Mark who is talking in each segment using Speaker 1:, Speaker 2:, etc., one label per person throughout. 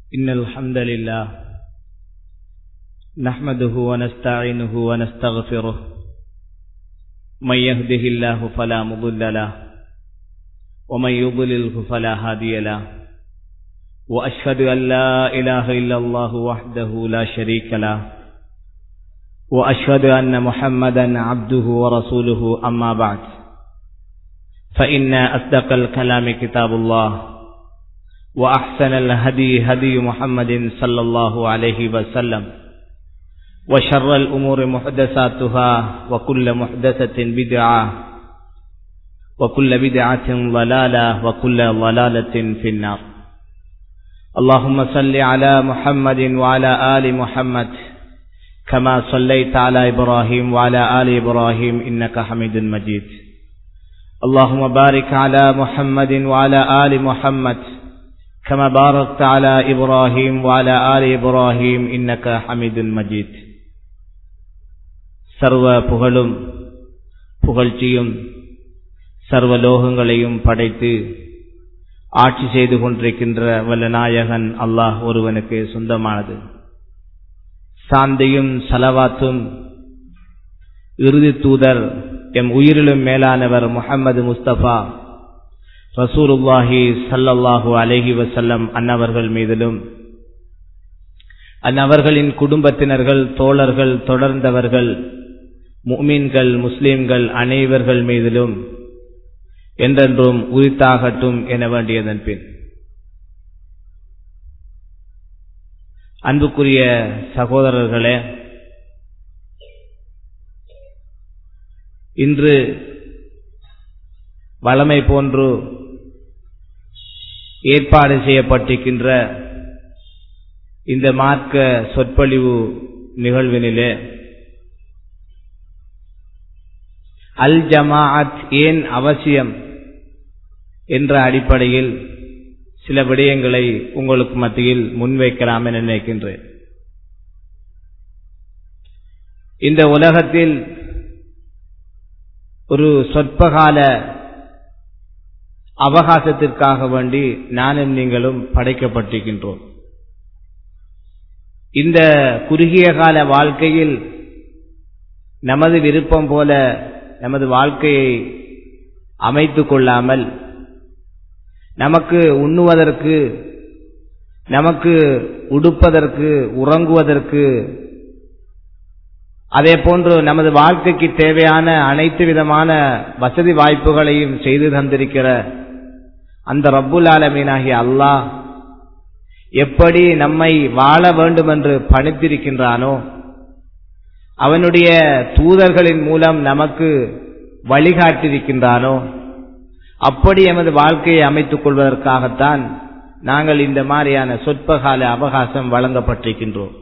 Speaker 1: إن الحمد لله نحمده ونستعينه ونستغفره من يهده الله فلا مضل له ومن يضلله فلا هادي له وأشهد أن لا إله إلا الله وحده لا شريك له وأشهد أن محمدا عبده ورسوله أما بعد فإن أصدق الكلام كتاب الله وأحسن الهدي هدي محمد صلى الله عليه وسلم وشر الأمور محدثاتها وكل محدثة بدعة وكل بدعة ضلالة وكل ضلالة في النار اللهم صل على محمد وعلى آل محمد كما صليت على إبراهيم وعلى آل إبراهيم إنك حميد مجيد اللهم بارك على محمد وعلى آل محمد كما باركت على إبراهيم وعلى آل إبراهيم إنك حميد مجيد சர்வ புகழும் புகழ்ச்சியும் சர்வ லோகங்களையும் படைத்து ஆட்சி செய்து கொண்டிருக்கின்ற வல்லநாயகன் அல்லாஹ் ஒருவனுக்கு சொந்தமானது சாந்தியும் சலவாத்தும் இறுதி தூதர் எம் உயிரிலும் மேலானவர் முகமது முஸ்தபா ரசூலுல்லாஹி சல்லல்லாஹு அலஹி வசல்லம் அன்னவர்கள் மீதிலும் அந்நவர்களின் குடும்பத்தினர்கள் தோழர்கள் தொடர்ந்தவர்கள் முமீன்கள் முஸ்லிம்கள் அனைவர்கள் மீதிலும் என்றென்றும் உரித்தாகட்டும் என வேண்டியதன் பின் அன்புக்குரிய சகோதரர்களே இன்று வளமை போன்று ஏற்பாடு செய்யப்பட்டிருக்கின்ற இந்த மார்க்க சொற்பொழிவு நிகழ்வினிலே அல் ஜமாஅத் ஏன் அவசியம் என்ற அடிப்படையில் சில விடயங்களை உங்களுக்கு மத்தியில் முன்வைக்கலாம் என நினைக்கின்றேன் இந்த உலகத்தில் ஒரு சொற்பகால அவகாசத்திற்காக வேண்டி நானும் நீங்களும் படைக்கப்பட்டிருக்கின்றோம் இந்த குறுகிய கால வாழ்க்கையில் நமது விருப்பம் போல நமது வாழ்க்கையை அமைத்து கொள்ளாமல் நமக்கு உண்ணுவதற்கு நமக்கு உடுப்பதற்கு உறங்குவதற்கு அதே போன்று நமது வாழ்க்கைக்கு தேவையான அனைத்து விதமான வசதி வாய்ப்புகளையும் செய்து தந்திருக்கிற அந்த ரப்புல் ஆலமீனாகிய அல்லாஹ் எப்படி நம்மை வாழ வேண்டும் என்று பணித்திருக்கின்றானோ அவனுடைய தூதர்களின் மூலம் நமக்கு வழிகாட்டிருக்கின்றானோ அப்படி எமது வாழ்க்கையை அமைத்துக் கொள்வதற்காகத்தான் நாங்கள் இந்த மாதிரியான சொற்பகால அவகாசம் வழங்கப்பட்டிருக்கின்றோம்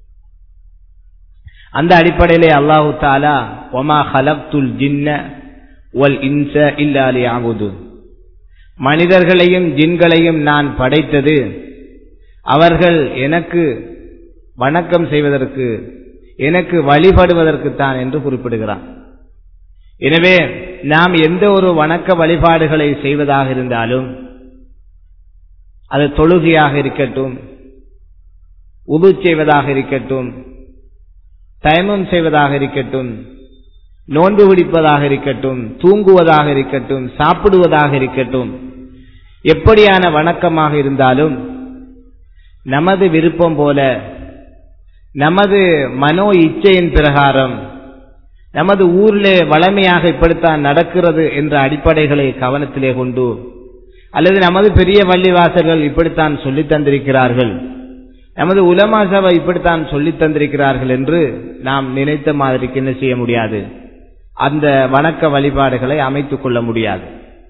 Speaker 1: அந்த அடிப்படையிலே அல்லாஹு தாலா ஒமா ஹலப்துல் ஜின்ன ஒல் இன்ச இல்லாலி ஆகுது மனிதர்களையும் ஜின்களையும் நான் படைத்தது அவர்கள் எனக்கு வணக்கம் செய்வதற்கு எனக்கு வழிபடுவதற்குத்தான் என்று குறிப்பிடுகிறான் எனவே நாம் எந்த ஒரு வணக்க வழிபாடுகளை செய்வதாக இருந்தாலும் அது தொழுகையாக இருக்கட்டும் உது செய்வதாக இருக்கட்டும் தயமம் செய்வதாக இருக்கட்டும் நோன்பு பிடிப்பதாக இருக்கட்டும் தூங்குவதாக இருக்கட்டும் சாப்பிடுவதாக இருக்கட்டும் எப்படியான வணக்கமாக இருந்தாலும் நமது விருப்பம் போல நமது மனோ இச்சையின் பிரகாரம் நமது ஊரிலே வளமையாக இப்படித்தான் நடக்கிறது என்ற அடிப்படைகளை கவனத்திலே கொண்டு அல்லது நமது பெரிய வள்ளிவாசர்கள் இப்படித்தான் சொல்லித் தந்திருக்கிறார்கள் நமது உலமா சபை இப்படித்தான் சொல்லித் தந்திருக்கிறார்கள் என்று நாம் நினைத்த மாதிரிக்கு என்ன செய்ய முடியாது அந்த வணக்க வழிபாடுகளை அமைத்துக் கொள்ள முடியாது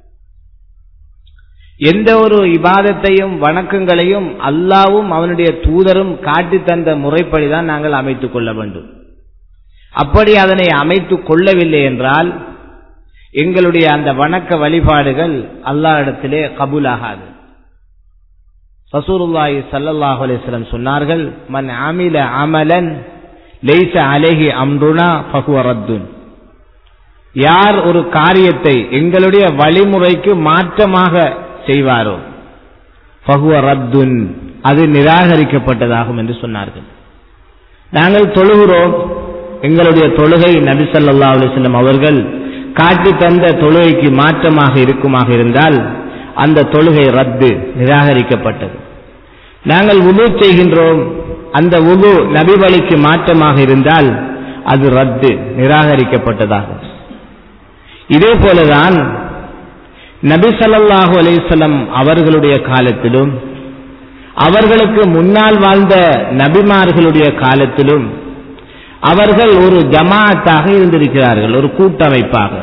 Speaker 1: எந்த ஒரு இபாதத்தையும் வணக்கங்களையும் அல்லாவும் அவனுடைய தூதரும் காட்டி தந்த முறைப்படிதான் நாங்கள் அமைத்துக் கொள்ள வேண்டும் அப்படி அதனை அமைத்துக் கொள்ளவில்லை என்றால் எங்களுடைய அந்த வணக்க வழிபாடுகள் அல்லா இடத்திலே கபூலாகாது ரசூலுல்லாஹி சல்லல்லாஹு அலைஹி சொன்னார்கள் மன் அமில அமலன் லைஸ அலைஹி அம்ருனா ஃபஹுவ ரத்துன் யார் ஒரு காரியத்தை எங்களுடைய வழிமுறைக்கு மாற்றமாக செய்வாரோ ஃபஹுவ ரத்துன் அது நிராகரிக்கப்பட்டதாகும் என்று சொன்னார்கள் நாங்கள் தொழுகிறோம் எங்களுடைய தொழுகை நபி சல்லா அலிஸ்லம் அவர்கள் காட்டி தந்த தொழுகைக்கு மாற்றமாக இருக்குமாக இருந்தால் அந்த தொழுகை ரத்து நிராகரிக்கப்பட்டது நாங்கள் உது செய்கின்றோம் அந்த உது நபி வழிக்கு மாற்றமாக இருந்தால் அது ரத்து நிராகரிக்கப்பட்டதாகும் இதே போலதான் நபி சல்லாஹூ அலிசல்லம் அவர்களுடைய காலத்திலும் அவர்களுக்கு முன்னால் வாழ்ந்த நபிமார்களுடைய காலத்திலும் அவர்கள் ஒரு ஜமாத்தாக இருந்திருக்கிறார்கள் ஒரு கூட்டமைப்பாக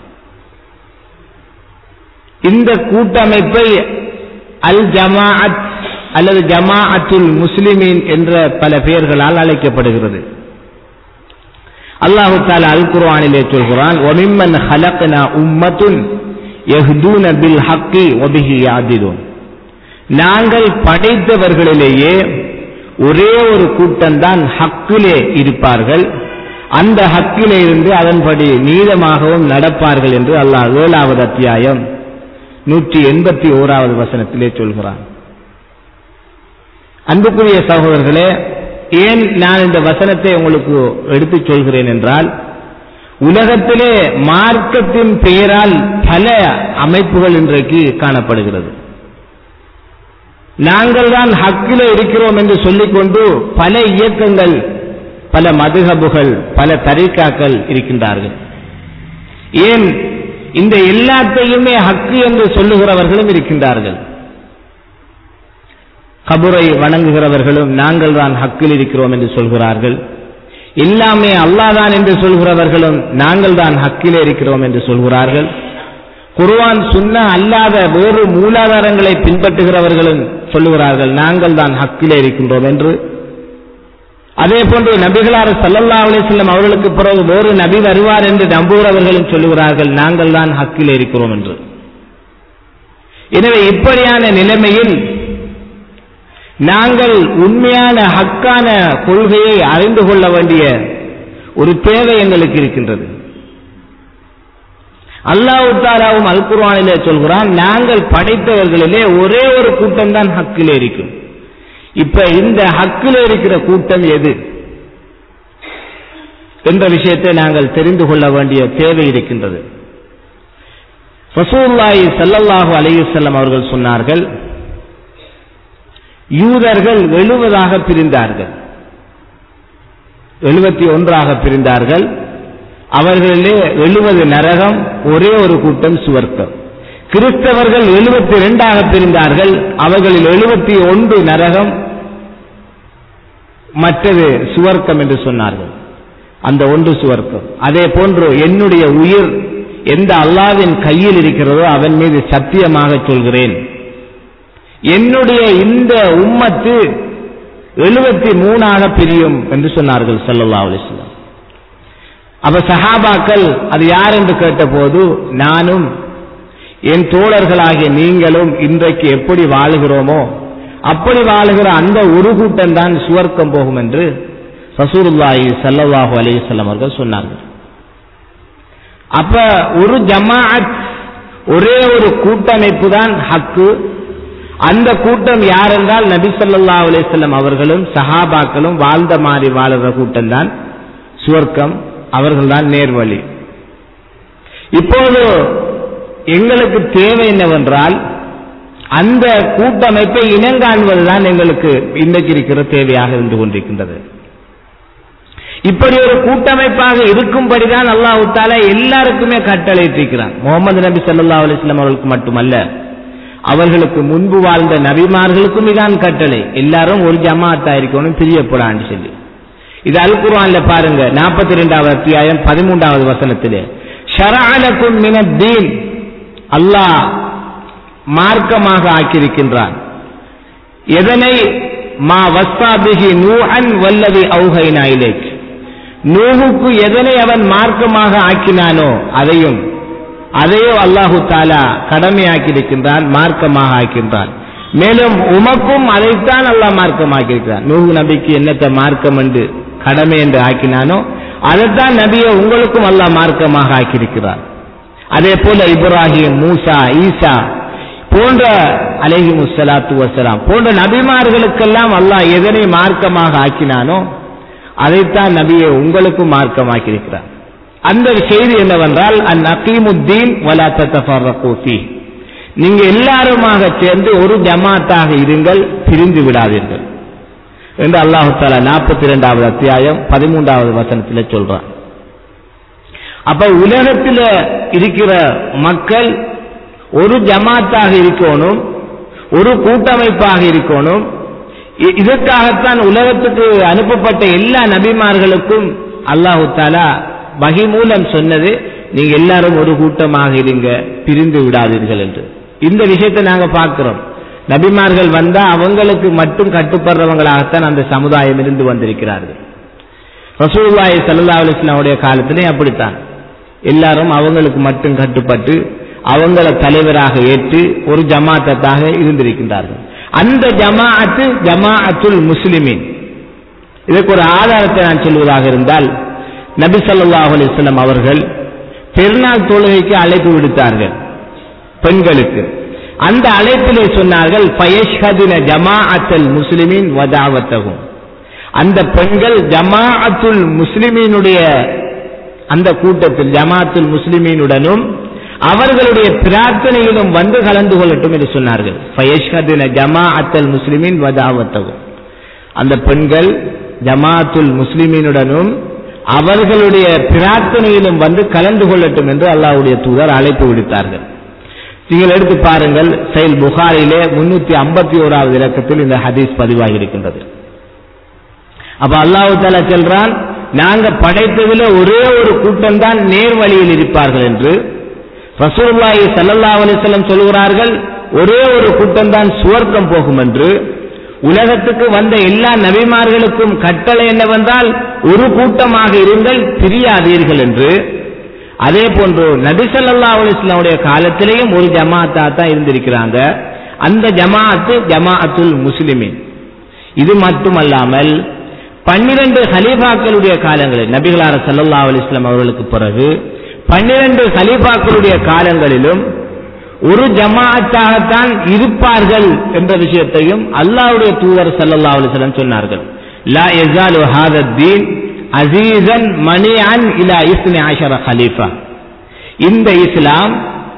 Speaker 1: இந்த கூட்டமைப்பை அல் ஜமாஅத் அல்லது ஜமாஅத்துல் முஸ்லிமீன் என்ற பல பெயர்களால் அழைக்கப்படுகிறது அல்லாஹு தாலா அல் குர்ஆனிலே சொல்கிறான் ஒமிம்மன் ஹலக்னா உம்மத்துன் யஹ்தூன பில் ஹக்கி ஒபிஹி யாதிலூன் நாங்கள் படைத்தவர்களிலேயே ஒரே ஒரு கூட்டம்தான் ஹக்கிலே இருப்பார்கள் அந்த ஹக்கிலே இருந்து அதன்படி நீளமாகவும் நடப்பார்கள் என்று அல்லாஹ் ஏழாவது அத்தியாயம் நூற்றி எண்பத்தி ஓராவது வசனத்திலே சொல்கிறான் அன்புக்குரிய சகோதரர்களே ஏன் நான் இந்த வசனத்தை உங்களுக்கு எடுத்துச் சொல்கிறேன் என்றால் உலகத்திலே மார்க்கத்தின் பெயரால் பல அமைப்புகள் இன்றைக்கு காணப்படுகிறது நாங்கள் தான் ஹக்கில இருக்கிறோம் என்று சொல்லிக்கொண்டு பல இயக்கங்கள் பல மதுகபுகள் பல தரிகாக்கள் இருக்கின்றார்கள் ஏன் இந்த எல்லாத்தையுமே ஹக்கு என்று சொல்லுகிறவர்களும் இருக்கின்றார்கள் கபுரை வணங்குகிறவர்களும் நாங்கள் தான் ஹக்கில் இருக்கிறோம் என்று சொல்கிறார்கள் எல்லாமே அல்லாதான் என்று சொல்கிறவர்களும் நாங்கள் தான் ஹக்கிலே இருக்கிறோம் என்று சொல்கிறார்கள் குர்வான் சுன்னா அல்லாத வேறு மூலாதாரங்களை பின்பற்றுகிறவர்களும் சொல்லுகிறார்கள் நாங்கள் தான் ஹக்கிலே இருக்கின்றோம் என்று அதே போன்று நபிகளார் சல்லல்லா அலிஸ்லம் அவர்களுக்கு பிறகு வேறு நபி வருவார் என்று நம்புகிறவர்களும் சொல்லுகிறார்கள் நாங்கள் தான் ஹக்கிலே இருக்கிறோம் என்று எனவே இப்படியான நிலைமையில் நாங்கள் உண்மையான ஹக்கான கொள்கையை அறிந்து கொள்ள வேண்டிய ஒரு தேவை எங்களுக்கு இருக்கின்றது அல்லாஹு தாலாவும் அல் குர்ஆனிலே சொல்கிறான் நாங்கள் படைத்தவர்களிலே ஒரே ஒரு கூட்டம் தான் ஹக்கிலே இருக்கும் இப்ப இந்த ஹக்கிலே இருக்கிற கூட்டம் எது என்ற விஷயத்தை நாங்கள் தெரிந்து கொள்ள வேண்டிய தேவை இருக்கின்றது ரசூல்லாய் சல்லல்லாஹு அலையுசல்லம் அவர்கள் சொன்னார்கள் யூதர்கள் எழுபதாக பிரிந்தார்கள் எழுபத்தி ஒன்றாக பிரிந்தார்கள் அவர்களிலே எழுபது நரகம் ஒரே ஒரு கூட்டம் சுவர்க்கம் கிறிஸ்தவர்கள் எழுபத்தி இரண்டாக பிரிந்தார்கள் அவர்களில் எழுபத்தி ஒன்று நரகம் மற்றது சுவர்க்கம் என்று சொன்னார்கள் அந்த ஒன்று சுவர்க்கம் அதே போன்று என்னுடைய உயிர் எந்த அல்லாவின் கையில் இருக்கிறதோ அவன் மீது சத்தியமாக சொல்கிறேன் என்னுடைய இந்த உம்மத்து எழுபத்தி மூணாக பிரியும் என்று சொன்னார்கள் சல்லல்லா அலிஸ்லாம் அப்ப சஹாபாக்கள் அது யார் என்று கேட்டபோது நானும் என் தோழர்களாகிய நீங்களும் இன்றைக்கு எப்படி வாழுகிறோமோ அப்படி வாழுகிற அந்த ஒரு கூட்டம் தான் சுவர்க்கம் போகும் என்று ரசூலுல்லாஹி சல்லல்லாஹு அலைஹிஸ்ஸலாம் அவர்கள் சொன்னார்கள் அப்ப ஒரு ஜமாஅத் ஒரே ஒரு கூட்டமைப்பு தான் ஹக்கு அந்த கூட்டம் யார் என்றால் நபி ஸல்லல்லாஹு அலைஹி வஸல்லம் அவர்களும் சஹாபாக்களும் வாழ்ந்த மாதிரி வாழுற கூட்டம் தான் சுவர்க்கம் அவர்கள்தான் நேர்வழி இப்போது எங்களுக்கு தேவை என்னவென்றால் அந்த கூட்டமைப்பை இனங்காண்பதுதான் எங்களுக்கு இன்றைக்கு இருக்கிற தேவையாக இருந்து கொண்டிருக்கின்றது இப்படி ஒரு கூட்டமைப்பாக இருக்கும்படிதான் அல்லாஹு தாலா எல்லாருக்குமே கட்டளையிட்டிருக்கிறான் முகமது நபி ஸல்லல்லாஹு அலைஹி வஸல்லம் அவர்களுக்கு மட்டுமல்ல அவர்களுக்கு முன்பு வாழ்ந்த நபிமார்களுக்கும் இதான் கட்டளை எல்லாரும் ஒரு ஜமாத்தா இருக்கணும் பிரியப்படான்னு சொல்லி இது அல் குர்ஆன்ல பாருங்க நாற்பத்தி ரெண்டாவது அத்தியாயம் பதிமூன்றாவது வசனத்திலே ஷரஅலக்கும் மினத்தீன் அல்லாஹ் மார்க்கமாக ஆக்கியிருக்கின்றான் எதனை மா வஸ்ஸாபிஹி நூஹன் வல்லதி ஔஹைனா இலைக் நூஹுக்கு எதனை அவன் மார்க்கமாக ஆக்கினானோ அதையும் அதையோ அல்லாஹு தாலா கடமையாக்கியிருக்கின்றான் மார்க்கமாக ஆக்கின்றான் மேலும் உமக்கும் அதைத்தான் அல்லாஹ் மார்க்கமாக்கியிருக்கிறான் நூஹு நபிக்கு என்னத்தை மார்க்கம் என்று கடமை என்று ஆக்கினானோ அதைத்தான் நபியை உங்களுக்கும் அல்லாஹ் மார்க்கமாக ஆக்கியிருக்கிறார் அதே போல இப்ராஹிம் மூசா ஈசா போன்ற அலைஹி முஸ்ஸலாத்து வசலாம் போன்ற நபிமார்களுக்கெல்லாம் அல்லாஹ் எதனை மார்க்கமாக ஆக்கினானோ அதைத்தான் நபியை உங்களுக்கும் மார்க்கமாக்கி இருக்கிறார் அந்த செய்தி என்னவென்றால் அன் அகீமுத்தீன் வலா தத்தஃபர்ரகூ ஃபீஹ் நீங்க எல்லாருமாக சேர்ந்து ஒரு ஜமாத்தாக இருங்கள் பிரிந்து விடாதீர்கள் என்று அல்லாஹு தாலா நாற்பத்தி இரண்டாவது அத்தியாயம் பதிமூன்றாவது வசனத்தில் சொல்றான் அப்ப உலகத்தில் இருக்கிற மக்கள் ஒரு ஜமாத்தாக இருக்கணும் ஒரு கூட்டமைப்பாக இருக்கணும் இ- இதற்காகத்தான் உலகத்துக்கு அனுப்பப்பட்ட எல்லா நபிமார்களுக்கும் அல்லாஹு தாலா வகை மூலம் சொன்னது நீங்க எல்லாரும் ஒரு கூட்டமாக இருங்க பிரிந்து விடாதீர்கள் என்று இந்த விஷயத்தை நாங்க பார்க்கிறோம் நபிமார்கள் வந்தா அவங்களுக்கு மட்டும் கட்டுப்படுறவங்களாகத்தான் அந்த சமுதாயம் இருந்து வந்திருக்கிறார்கள் ரசூலுல்லாஹி ஸல்லல்லாஹு அலைஹி வஸல்லம் காலத்திலே அப்படித்தான் எல்லாரும் அவங்களுக்கு மட்டும் கட்டுப்பட்டு அவங்கள தலைவராக ஏற்று ஒரு ஜமாத்தத்தாக இருந்திருக்கின்றார்கள் அந்த ஜமாஅத்து ஜமாஅத்துல் முஸ்லிமின் இதற்கு ஒரு ஆதாரத்தை நான் சொல்வதாக இருந்தால் நபி ஸல்லல்லாஹு அலைஹி வஸல்லம் அவர்கள் பெருநாள் தொழுகைக்கு அழைப்பு விடுத்தார்கள் பெண்களுக்கு அந்த அழைப்பிலே சொன்னார்கள் பயஷ்ஹதின ஜமாஅத்தல் முஸ்லிமின் வதாவத்தகும் அந்த பெண்கள் ஜமாஅத்துல் முஸ்லிமீனுடைய அந்த கூட்டத்தில் ஜமாத்துல் முஸ்லிமீனுடனும் அவர்களுடைய பிரார்த்தனையிலும் வந்து கலந்து கொள்ளட்டும் என்று சொன்னார்கள் ஃபயஷ்ஹதின ஜமாஅத்தல் முஸ்லிமின் வதாவத்தகும் அந்த பெண்கள் ஜமாத்துல் முஸ்லிமீனுடனும் அவர்களுடைய பிரார்த்தனையிலும் வந்து கலந்து கொள்ளட்டும் என்று அல்லாஹ்வுடைய தூதர் அழைப்பு விடுத்தார்கள் நீங்கள் எடுத்து பாருங்கள் செயல் புகாரிலே முன்னூத்தி ஐம்பத்தி ஓராவது இலக்கத்தில் இந்த ஹதீஸ் பதிவாகி இருக்கின்றது அப்ப அல்லாஹு தாலா சொல்றான் நாங்க படைத்ததில் ஒரே ஒரு கூட்டம் தான் நேர் வழியில் இருப்பார்கள் என்று ரசூலுல்லாஹி ஸல்லல்லாஹு அலைஹி வஸல்லம் சொல்கிறார்கள் ஒரே ஒரு கூட்டம் தான் சுவர்க்கம் போகும் என்று உலகத்துக்கு வந்த எல்லா நபிமார்களுக்கும் கட்டளை என்னவென்றால் ஒரு கூட்டமாக இருங்கள் பிரியாதீர்கள் என்று அதே போன்று நபி ஸல்லல்லாஹு அலைஹி வஸல்லமுடைய காலத்திலேயும் ஒரு ஜமாத்தா தான் இருந்திருக்கிறாங்க அந்த ஜமாஅத்து ஜமாஅத்துல் முஸ்லிமின் இது மட்டுமல்லாமல் பன்னிரண்டு ஹலீஃபாக்களுடைய காலங்களில் நபிகளார் ஸல்லல்லாஹு அலைஹி வஸல்லம் அவர்களுக்கு பிறகு பன்னிரண்டு ஹலீஃபாக்களுடைய காலங்களிலும் ஒரு ஜமாஅத்தாகத்தான் இருப்பார்கள் என்ற விஷயத்தையும் அல்லாஹ்வுடைய தூதர் ஸல்லல்லாஹு அலைஹி வஸல்லம் சொன்னார்கள் லா யஸாலு ஹாதா தீன் அசீசன் மணியான் இலா இஸ்னி ஆஷர ஹலீஃபா இந்த இஸ்லாம்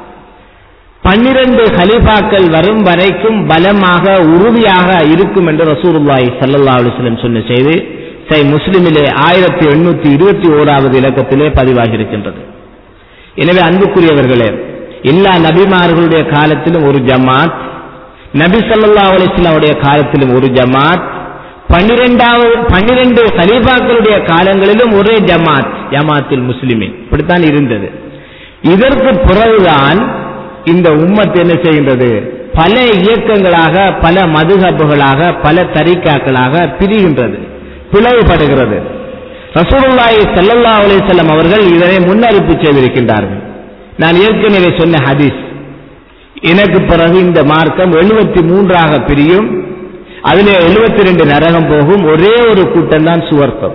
Speaker 1: பன்னிரண்டு ஹலீஃபாக்கள் வரும் வரைக்கும் பலமாக உறுதியாக இருக்கும் என்று ரசூலுல்லாஹி ஸல்லல்லாஹு அலைஹி வஸல்லம் சொன்ன செய்தி சை முஸ்லிமிலே ஆயிரத்தி எண்ணூத்தி இருபத்தி ஓராவது இலக்கத்திலே பதிவாகி இருக்கின்றது எனவே அன்புக்குரியவர்களே எல்லா நபிமார்களுடைய காலத்திலும் ஒரு ஜமாத் நபி ஸல்லல்லாஹு அலைஹி வஸல்லமுடைய காலத்திலும் ஒரு ஜமாத் பன்னிரெண்டாவது பன்னிரண்டு கலீஃபாக்களுடைய காலங்களிலும் ஒரே ஜமாத் ஜமாத்தில் முஸ்லிமின் இப்படித்தான் இருந்தது இதற்கு பிறகுதான் இந்த உம்மத் என்ன செய்கின்றது பல இயக்கங்களாக பல மதுகப்புகளாக பல தரிக்காக்களாக பிரிகின்றது பிளவுபடுகிறது ரசூலுல்லாஹி ஸல்லல்லாஹு அலைஹி வஸல்லம் அவர்கள் இதனை முன்னறிப்பு செய்திருக்கின்றார்கள் நான் ஏற்கனவே சொன்ன ஹதீஸ் எனக்கு பிறகு இந்த மார்க்கம் எழுபத்தி மூன்றாக பிரியும் அதிலே எழுபத்தி ரெண்டு நரகம் போகும் ஒரே ஒரு கூட்டம் தான் சுவர்க்கம்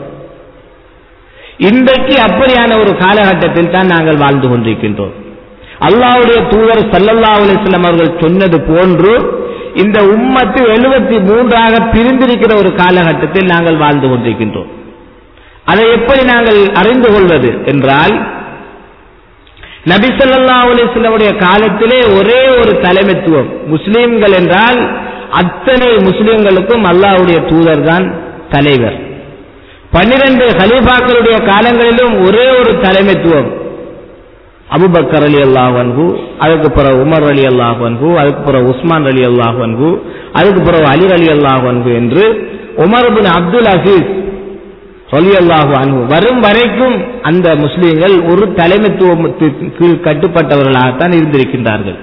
Speaker 1: இன்றைக்கு அப்படியான ஒரு காலகட்டத்தில் தான் நாங்கள் வாழ்ந்து கொண்டிருக்கின்றோம் அல்லாஹ்வுடைய தூதர் ஸல்லல்லாஹு அலைஹி வஸல்லம் அவர்கள் சொன்னது போன்று இந்த உம்மத்து எழுபத்தி மூன்றாக பிரிந்திருக்கிற ஒரு காலகட்டத்தில் நாங்கள் வாழ்ந்து கொண்டிருக்கின்றோம் அதை எப்படி நாங்கள் அறிந்து கொள்வது என்றால் நபி ஸல்லல்லாஹு அலைஹி வஸல்லமுடைய காலத்திலே ஒரே ஒரு தலைமைத்துவம் முஸ்லிம்கள் என்றால் அத்தனை முஸ்லிம்களுக்கும் அல்லாஹ்வுடைய தூதர் தான் தலைவர் பன்னிரண்டு ஹலீஃபாக்களுடைய காலங்களிலும் ஒரே ஒரு தலைமைத்துவம் அபுபக்கர் அலி அல்லாஹ் அன்ஹு அதுக்கு பிறகு உமர் அலி அல்லாஹ் அன்ஹு அதுக்கு பிறகு உஸ்மான் அலி அல்லாஹ் அன்ஹு அதுக்கு பிறகு அலி அலி அல்லாஹ் அன்ஹு என்று உமர் பின் அப்துல் அசீஸ் சொல்லி அல்லாஹு அன்ஹு வரும் வரைக்கும் அந்த முஸ்லீம்கள் ஒரு தலைமைத்துவத்தின் கீழ் கட்டுப்பட்டவர்களாகத்தான் இருந்திருக்கின்றார்கள்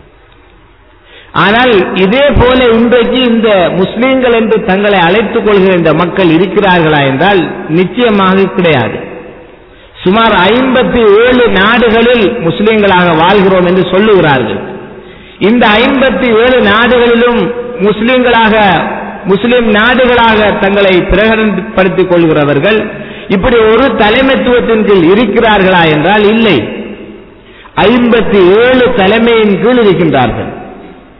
Speaker 1: ஆனால் இதே போல இன்றைக்கு இந்த முஸ்லீம்கள் என்று தங்களை அழைத்துக் கொள்கிற இந்த மக்கள் இருக்கிறார்களா என்றால் நிச்சயமாக கிடையாது சுமார் ஐம்பத்தி ஏழு நாடுகளில் முஸ்லீம்களாக வாழ்கிறோம் என்று சொல்லுகிறார்கள் இந்த ஐம்பத்தி ஏழு நாடுகளிலும் முஸ்லீம்களாக முஸ்லிம் நாடுகளாக தங்களை பிரகடனப்படுத்திக் கொள்கிறவர்கள் இப்படி ஒரு தலைமைத்துவத்தின் கீழ் இருக்கிறார்களா என்றால் இல்லை ஐம்பத்தி ஏழு தலைமையின் கீழ் இருக்கின்றார்கள்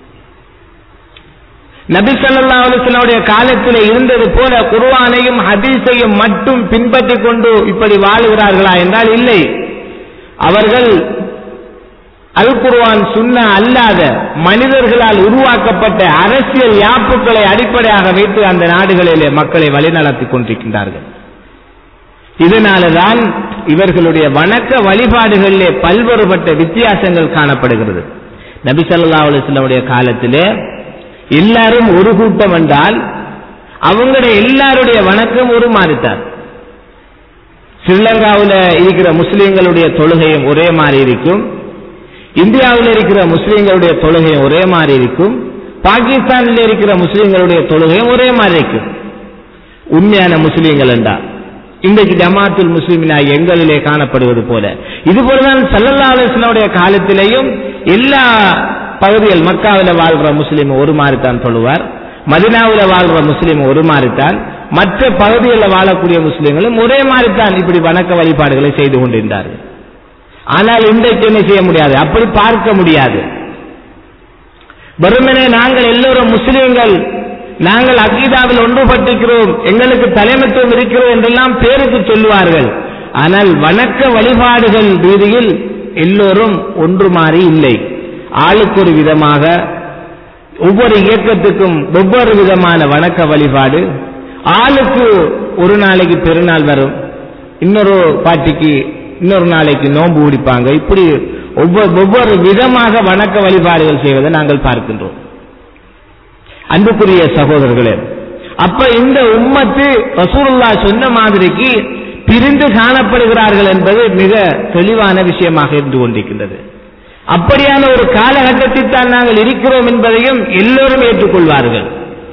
Speaker 2: நபி ஸல்லல்லாஹு அலைஹி வஸல்லம் காலத்தில் இருந்தது போல குர்ஆனையும் ஹதீஸையும் மட்டும் பின்பற்றி கொண்டு இப்படி வாழுகிறார்களா என்றால் இல்லை அவர்கள் அல் குர்ஆன் சுன்னா அல்லாத மனிதர்களால் உருவாக்கப்பட்ட அரசியல் யாப்புக்களை அடிப்படையாக வைத்து அந்த நாடுகளிலே மக்களை வழிநடத்திக் கொண்டிருக்கின்றார்கள் இதனாலதான் இவர்களுடைய வணக்க வழிபாடுகளிலே பல்வேறுபட்ட வித்தியாசங்கள் காணப்படுகிறது நபி ஸல்லல்லாஹு அலைஹி வஸல்லம் காலத்திலே எல்லாரும் ஒரு கூட்டம் என்றால் அவங்களுடைய எல்லாருடைய வணக்கம் ஒரு மாறித்தார் ஸ்ரீலங்காவில் இருக்கிற முஸ்லீம்களுடைய தொழுகையும் ஒரே மாதிரி இருக்கும் இந்தியாவில் இருக்கிற முஸ்லீம்களுடைய தொழுகையும் ஒரே மாதிரி இருக்கும் பாகிஸ்தானில் இருக்கிற முஸ்லீம்களுடைய தொழுகையும் ஒரே மாதிரி இருக்கும் உண்மையான முஸ்லீம்கள் என்றா இன்றைக்கு ஜமாத்துல் முஸ்லிமினா எங்களிலே காணப்படுவது போல இது போலதான் சல்லல்லா அலுவலனுடைய காலத்திலேயும் எல்லா பகுதிகள் மக்காவில் வாழ்ற முஸ்லீம் ஒரு மாதிரி தான் தொழுவார் மதினாவில் வாழ்ற முஸ்லீம் ஒரு மாதிரி தான் மற்ற பகுதிகளில் வாழக்கூடிய முஸ்லீம்களும் ஒரே மாதிரி தான் இப்படி வணக்க வழிபாடுகளை செய்து கொண்டிருந்தார்கள் ஆனால் இன்றைக்கு என்ன செய்ய முடியாது அப்படி பார்க்க முடியாது வெறுமனே நாங்கள் எல்லோரும் முஸ்லீம்கள் நாங்கள் அகீதாவில் ஒன்றுபட்டிருக்கிறோம் எங்களுக்கு தலைமைத்துவம் இருக்கிறோம் என்றெல்லாம் பேருக்கு சொல்லுவார்கள் ஆனால் வணக்க வழிபாடுகள் ரீதியில் எல்லோரும் ஒன்று மாறி இல்லை ஆளுக்கு ஒரு விதமாக ஒவ்வொரு இயக்கத்துக்கும் ஒவ்வொரு விதமான வணக்க வழிபாடு ஆளுக்கு ஒரு நாளைக்கு பெருநாள் வரும் இன்னொரு பாட்டிக்கு இன்னொரு நாளைக்கு நோன்பு பிடிப்பாங்க இப்படி ஒவ்வொரு ஒவ்வொரு விதமாக வணக்க வழிபாடுகள் செய்வதை நாங்கள் பார்க்கின்றோம் அன்புக்குரிய சகோதரர்களே அப்ப இந்த உம்மத்து ரசூலுல்லா சொன்ன மாதிரிக்கு பிரிந்து காணப்படுகிறார்கள் என்பது மிக தெளிவான விஷயமாக இருந்து கொண்டிருக்கின்றது அப்படியான ஒரு காலகட்டத்தில் தான் நாங்கள் இருக்கிறோம் என்பதையும் எல்லோரும் ஏற்றுக்கொள்வார்கள்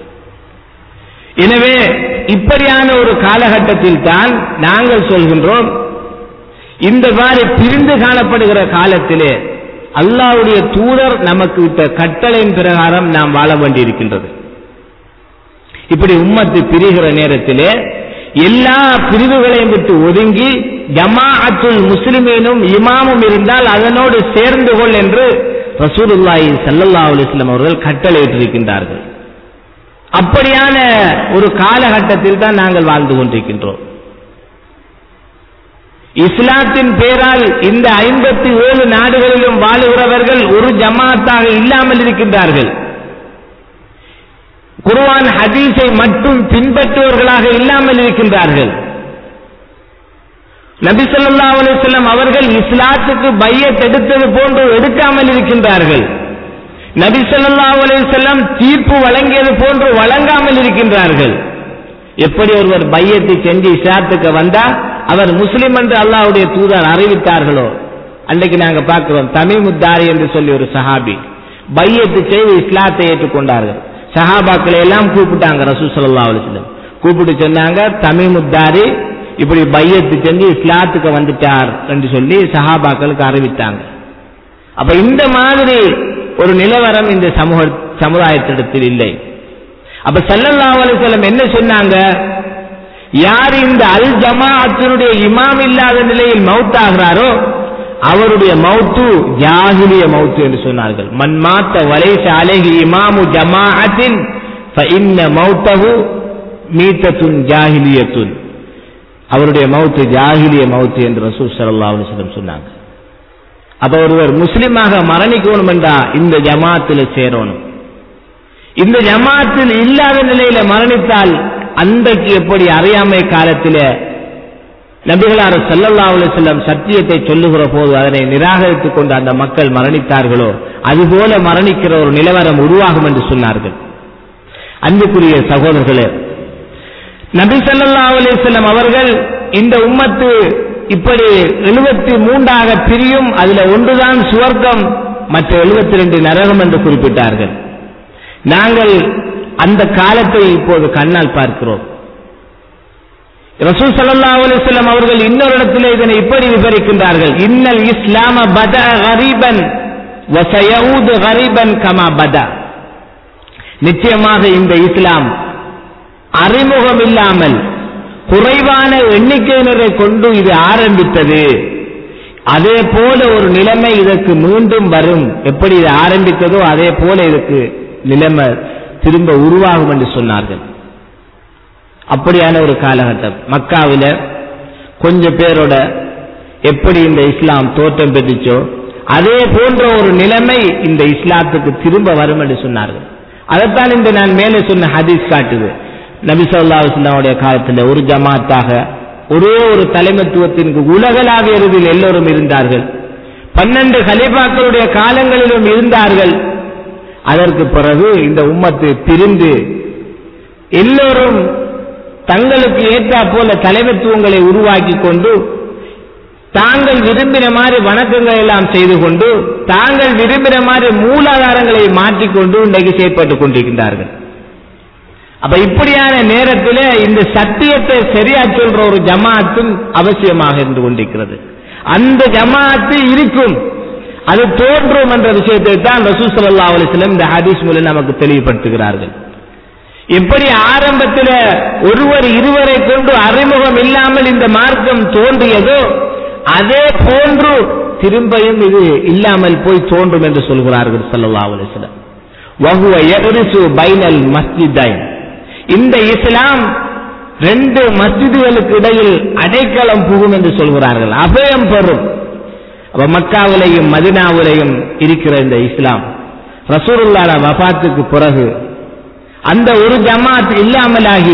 Speaker 2: எனவே இப்படியான ஒரு காலகட்டத்தில் தான் நாங்கள் சொல்கின்றோம் இந்த மாதிரி பிரிந்து காணப்படுகிற காலத்திலே அல்லாவுடைய தூதர் நமக்கு விட்ட கட்டளையின் பிரகாரம் நாம் வாழ வேண்டியிருக்கின்றது இப்படி உம்மத்து பிரிகிற நேரத்திலே எல்லா பிரிவுகளையும் விட்டு ஒதுங்கி ஜமாஅத்துல் முஸ்லிமீனும் இமாமும் இருந்தால் அதனோடு சேர்ந்து கொள் என்று ரசூலுல்லாஹி ஸல்லல்லாஹு அலைஹி வஸல்லம் அவர்கள் கட்டளையிட்டிருக்கின்றார்கள் அப்படியான ஒரு காலகட்டத்தில் தான் நாங்கள் வாழ்ந்து கொண்டிருக்கின்றோம் இஸ்லாத்தின் பேரால் இந்த ஐம்பத்தி ஏழு நாடுகளிலும் வாழுகிறவர்கள் ஒரு ஜமாத்தாக இல்லாமல் இருக்கின்றார்கள் குர்ஆன் ஹதீஸை மட்டும் பின்பற்றுவர்களாக இல்லாமல் இருக்கின்றார்கள் நபி ஸல்லல்லாஹு அலைஹி வஸல்லம் அவர்கள் இஸ்லாத்துக்கு பையத் எடுத்தது போன்று எடுக்காமல் இருக்கின்றார்கள் நபி ஸல்லல்லாஹு அலைஹி வஸல்லம் தீர்ப்பு வழங்கியது போன்று வழங்காமல் இருக்கின்றார்கள் எப்படி ஒருவர் பையத்தை செஞ்சு இஸ்லாத்துக்கு வந்தா அவர் முஸ்லிம் என்று அல்லாஹ்வுடைய தூதர் அறிவித்தார்களோ அன்றைக்கு நாங்க பார்க்கிறோம் தமிமுத்தாரி என்று சொல்லி ஒரு சஹாபி பையத்து செய்து இஸ்லாத்தை ஏற்றுக்கொண்டார்கள் சஹாபாக்களை எல்லாம் கூப்பிட்டாங்க ரசூ சல்லா அலிஸ்லம் கூப்பிட்டு சொன்னாங்க தமிமுத்தாரி இப்படி பையத்து செஞ்சு இஸ்லாத்துக்கு வந்துட்டார் என்று சொல்லி சஹாபாக்களுக்கு அறிவித்தாங்க அப்ப இந்த மாதிரி ஒரு நிலவரம் இந்த சமூக சமுதாயத்திடத்தில் இல்லை அப்ப சல்லல்லாஹு அலைஹி வஸல்லம் என்ன சொன்னாங்க யார் இந்த அல் ஜமாஅத்தினுடைய இமாம் இல்லாத நிலையில் மவுத் ஆகிறாரோ அவருடைய மௌத்து ஜாகிலிய மௌத்து என்று சொன்னார்கள் மன் மாத்த வலைச அலைஹி இமாமு ஜமாஅத்தின் ஃபஇன்ன மௌத்தஹு மீத்தத்துன் ஜாகிலியத்துன் அவருடைய மௌத்து ஜாகிலிய மௌத்து என்று ரசூல் ஸல்லல்லாஹு அலைஹி வஸல்லம் சொன்னாங்க அப்ப ஒருவர் முஸ்லிமாக மரணிக்கணும் என்றா இந்த ஜமாத்தில் சேரணும் இந்த ஜமாத்தில் இல்லாத நிலையில மரணித்தால் அன்றைக்கு எப்படி அறியாமை காலத்திலே நபிகளார் ஸல்லல்லாஹு அலைஹி வஸல்லம் சத்தியத்தை சொல்லுகிற போது அதனை நிராகரித்துக் கொண்டு அந்த மக்கள் மரணித்தார்களோ அதுபோல மரணிக்கிற ஒரு நிலவரம் உருவாகும் என்று சொன்னார்கள் அன்புக்குரிய சகோதரர்களே நபி ஸல்லல்லாஹு அலைஹி வஸல்லம் அவர்கள் இந்த உம்மத்து இப்படி எழுபத்தி மூன்றாக பிரியும் அதுல ஒன்றுதான் சுவர்க்கம் மற்ற எழுபத்தி ரெண்டு நரகம் என்று குறிப்பிட்டார்கள் நாங்கள் அந்த காலத்தை இப்போது கண்ணால் பார்க்கிறோம் ரசூல் ஸல்லல்லாஹு அலைஹி வஸல்லம் அவர்கள் இன்னொரு இடத்திலே இதனை இப்படி விவரிக்கின்றார்கள் இன்னல் இஸ்லாம பதா கரீபன் வசயஊது கரீபன் கமா பதா நிச்சயமாக இந்த இஸ்லாம் அறிமுகம் இல்லாமல் குறைவான எண்ணிக்கையினரை கொண்டு இது ஆரம்பித்தது அதே போல ஒரு நிலைமை இதற்கு மீண்டும் வரும் எப்படி இது ஆரம்பித்ததோ அதே போல இதுக்கு நிலைமை திரும்ப உருவாகும் என்று சொன்னார்கள் அப்படியான ஒரு காலகட்டம் மக்காவில கொஞ்ச பேரோட எப்படி இந்த இஸ்லாம் தோற்றம் பெற்றுச்சோ அதே போன்ற ஒரு நிலைமை இந்த இஸ்லாத்துக்கு திரும்ப வரும் என்று சொன்னார்கள் அதைத்தான் இந்த நான் மேலே சொன்ன ஹதீஸ் காட்டுது நபி சொல்லா இஸ்லாமுடைய காலத்தில் ஒரு ஜமாத்தாக ஒரே ஒரு தலைமைத்துவத்திற்கு உலகளாவிய இறுதியில் எல்லோரும் இருந்தார்கள் பன்னெண்டு கலிபாக்களுடைய காலங்களிலும் இருந்தார்கள் அதற்கு பிறகு இந்த உம்மத்து பிரிந்து எல்லோரும் தங்களுக்கு ஏற்றா போல தலைமைத்துவங்களை உருவாக்கி கொண்டு தாங்கள் விரும்பின மாதிரி வணக்கங்கள் எல்லாம் செய்து கொண்டு தாங்கள் விரும்பின மாதிரி மூலாதாரங்களை மாற்றிக்கொண்டு இன்றைக்கு செயற்பட்டுக் கொண்டிருக்கின்றார்கள் அப்ப இப்படியான நேரத்தில் இந்த சத்தியத்தை சரியா சொல்ற ஒரு ஜமாத்தும் அவசியமாக இருந்து கொண்டிருக்கிறது அந்த ஜமாத்து இருக்கும் அது தோன்றும் என்ற விஷயத்தை தான் ரசூல் சல்லா அலிஸ்லம் இந்த ஹதீஸ் மூலம் நமக்கு தெளிவுபடுத்துகிறார்கள் எப்படி ஆரம்பத்தில் ஒருவர் இருவரை கொண்டு அறிமுகம் இல்லாமல் இந்த மார்க்கம் தோன்றியதோ அதே போன்று திரும்பியும் இது இல்லாமல் போய் தோன்றும் என்று சொல்கிறார்கள் சல்லா அலிஸ்லம் வகுவ எரிசு பைனல் மஸ்ஜிதைன் இந்த இஸ்லாம் ரெண்டு மஸ்ஜிதுகளுக்கு இடையில் அடைக்கலம் புகும் என்று சொல்கிறார்கள் அபயம் பெறும் அப்ப மக்காவிலையும் மதினாவிலையும் இருக்கிற இந்த இஸ்லாம் ரசூருல்லாட வபாத்துக்கு பிறகு அந்த ஒரு ஜமாத் இல்லாமலாகி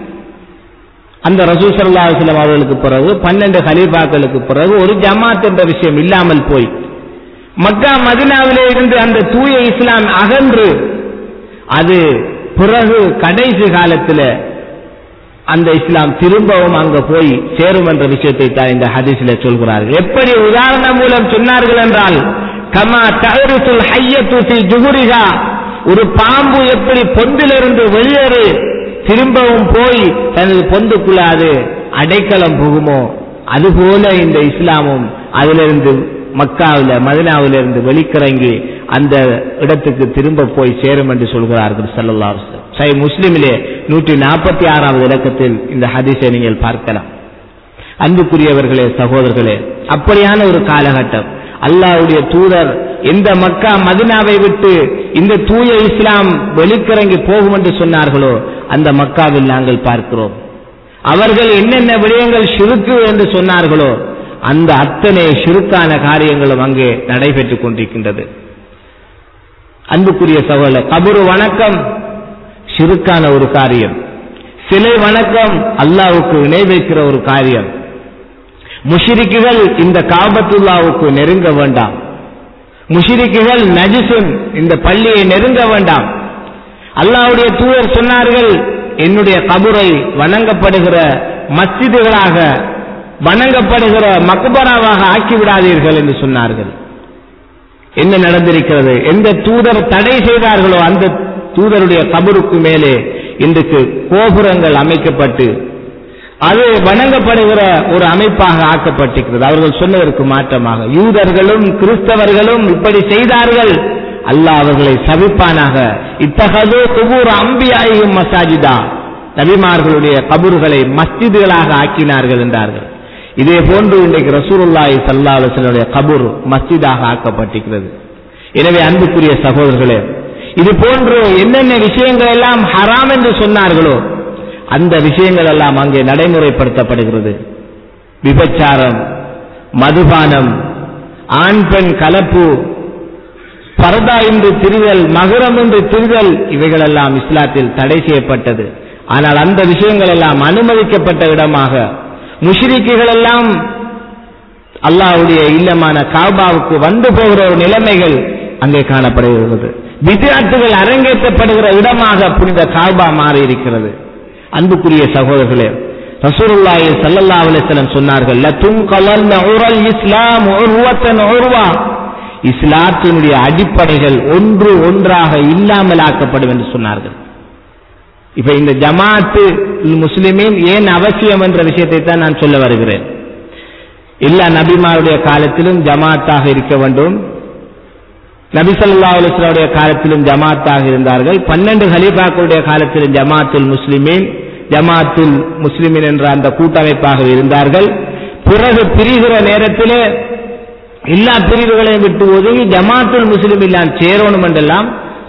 Speaker 2: அந்த ரசூல் சல்லா அலுவலம் அவர்களுக்கு பிறகு பன்னெண்டு ஹலீஃபாக்களுக்கு பிறகு ஒரு ஜமாத் என்ற விஷயம் இல்லாமல் போய் மக்கா மதினாவிலே இருந்து அந்த தூய இஸ்லாம் அகன்று அது பிறகு கடைசி காலத்தில் அந்த இஸ்லாம் திரும்பவும் அங்க போய் சேரும் என்ற விஷயத்தை தான் இந்த ஹதீஸ்ல சொல்கிறார்கள் எப்படி உதாரணம் மூலம் சொன்னார்கள் என்றால் கமா தகரிசுல் ஹையத்து ஜுகுரிகா ஒரு பாம்பு எப்படி பொந்திலிருந்து வெளியேறு திரும்பவும் போய் தனது பொந்துக்குள்ள அது அடைக்கலம் புகுமோ அதுபோல இந்த இஸ்லாமும் அதிலிருந்து மக்காவில் மதினாவிலிருந்து வெளிக்கிறங்கி அந்த இடத்துக்கு திரும்ப போய் சேரும் என்று சொல்கிறார்கள் சல்லல்லா சை முஸ்லிமிலே நூற்றி நாற்பத்தி ஆறாவது இலக்கத்தில் இந்த ஹதீஸை நீங்கள் பார்க்கலாம் அன்புக்குரியவர்களே சகோதரர்களே அப்படியான ஒரு காலகட்டம் அல்லாவுடைய தூதர் எந்த மக்கா மதினாவை விட்டு இந்த தூய இஸ்லாம் வெளிக்கிறங்கி போகும் என்று சொன்னார்களோ அந்த மக்காவில் நாங்கள் பார்க்கிறோம் அவர்கள் என்னென்ன விடயங்கள் சுருக்கு என்று சொன்னார்களோ அந்த அத்தனை சுருக்கான காரியங்களும் அங்கே நடைபெற்றுக் கொண்டிருக்கின்றது அன்புக்குரிய சகோதரர் கபுரு வணக்கம் சிறுக்கான ஒரு காரியம் சிலை வணக்கம் அல்லாவுக்கு இணை வைக்கிற ஒரு காரியம் முஷிரிக்குகள் இந்த காபத்துல்லாவுக்கு நெருங்க வேண்டாம் முஷிரிக்குகள் நஜிசுன் இந்த பள்ளியை நெருங்க வேண்டாம் அல்லாவுடைய தூதர் சொன்னார்கள் என்னுடைய கபுரை வணங்கப்படுகிற மஸ்ஜிதுகளாக வணங்கப்படுகிற மக்பராவாக ஆக்கிவிடாதீர்கள் என்று சொன்னார்கள் என்ன நடந்திருக்கிறது எந்த தூதர் தடை செய்தார்களோ அந்த தூதருடைய கபருக்கு மேலே இன்றைக்கு கோபுரங்கள் அமைக்கப்பட்டு அது வணங்கப்படுகிற ஒரு அமைப்பாக ஆக்கப்பட்டிருக்கிறது அவர்கள் சொன்னதற்கு மாற்றமாக யூதர்களும் கிறிஸ்தவர்களும் இப்படி செய்தார்கள் அல்லாஹ் அவர்களை சவிப்பானாக இத்தகதோ குபூர் அம்பியாயும் மசாஜிதா நபிமார்களுடைய கபூர்களை மஸ்ஜிதுகளாக ஆக்கினார்கள் என்றார்கள் இதே போன்று இன்றைக்கு ரசூலுல்லாஹி சல்லா அலுவலனுடைய கபூர் மஸ்ஜிதாக ஆக்கப்பட்டிருக்கிறது எனவே அன்புக்குரிய சகோதரர்களே இது போன்று என்னென்ன விஷயங்கள் எல்லாம் ஹராம் என்று சொன்னார்களோ அந்த விஷயங்கள் எல்லாம் அங்கே நடைமுறைப்படுத்தப்படுகிறது விபச்சாரம் மதுபானம் ஆண் பெண் கலப்பு பரதா என்று திரிதல் மகரம் என்று திரிதல் இவைகளெல்லாம் இஸ்லாத்தில் தடை செய்யப்பட்டது ஆனால் அந்த விஷயங்கள் எல்லாம் அனுமதிக்கப்பட்ட இடமாக முஷ்ரிக்குகள் எல்லாம் அல்லாஹ்வுடைய இல்லமான காபாவுக்கு வந்து போகிற ஒரு நிலைமைகள் அங்கே காணப்படுகிறது விதியாட்டுகள் அரங்கேற்றப்படுகிற இடமாக புனித காபா மாறி இருக்கிறது அன்புக்குரிய சகோதரர்களே ரசூலுல்லாஹி ஸல்லல்லாஹு அலைஹி வஸல்லம் சொன்னார்கள் லதும் கலல்ல உரல் இஸ்லாம் உருவத்தன் உருவா இஸ்லாத்தினுடைய அடிப்படைகள் ஒன்று ஒன்றாக இல்லாமல் ஆக்கப்படும் என்று சொன்னார்கள் இப்ப இந்த ஜமாத்து முஸ்லிமின் ஏன் அவசியம் என்ற விஷயத்தை தான் நான் சொல்ல வருகிறேன் எல்லா நபிமாருடைய காலத்திலும் ஜமாத்தாக இருக்க வேண்டும் நபி ஸல்லல்லாஹு அலைஹி வஸல்லுடைய காலத்திலும் ஜமாத்தாக இருந்தார்கள் பன்னெண்டு ஹலீஃபாக்களுடைய காலத்திலும் ஜமாத்துல் முஸ்லிமீன் ஜமாத்துல் முஸ்லிமின் என்ற அந்த கூட்டமைப்பாக இருந்தார்கள் பிறகு பிரிகிற நேரத்திலே எல்லா பிரிவுகளையும் விட்டு ஒதுங்கி ஜமாத்துல் முஸ்லிம் எல்லாம் சேரணும் என்றெல்லாம்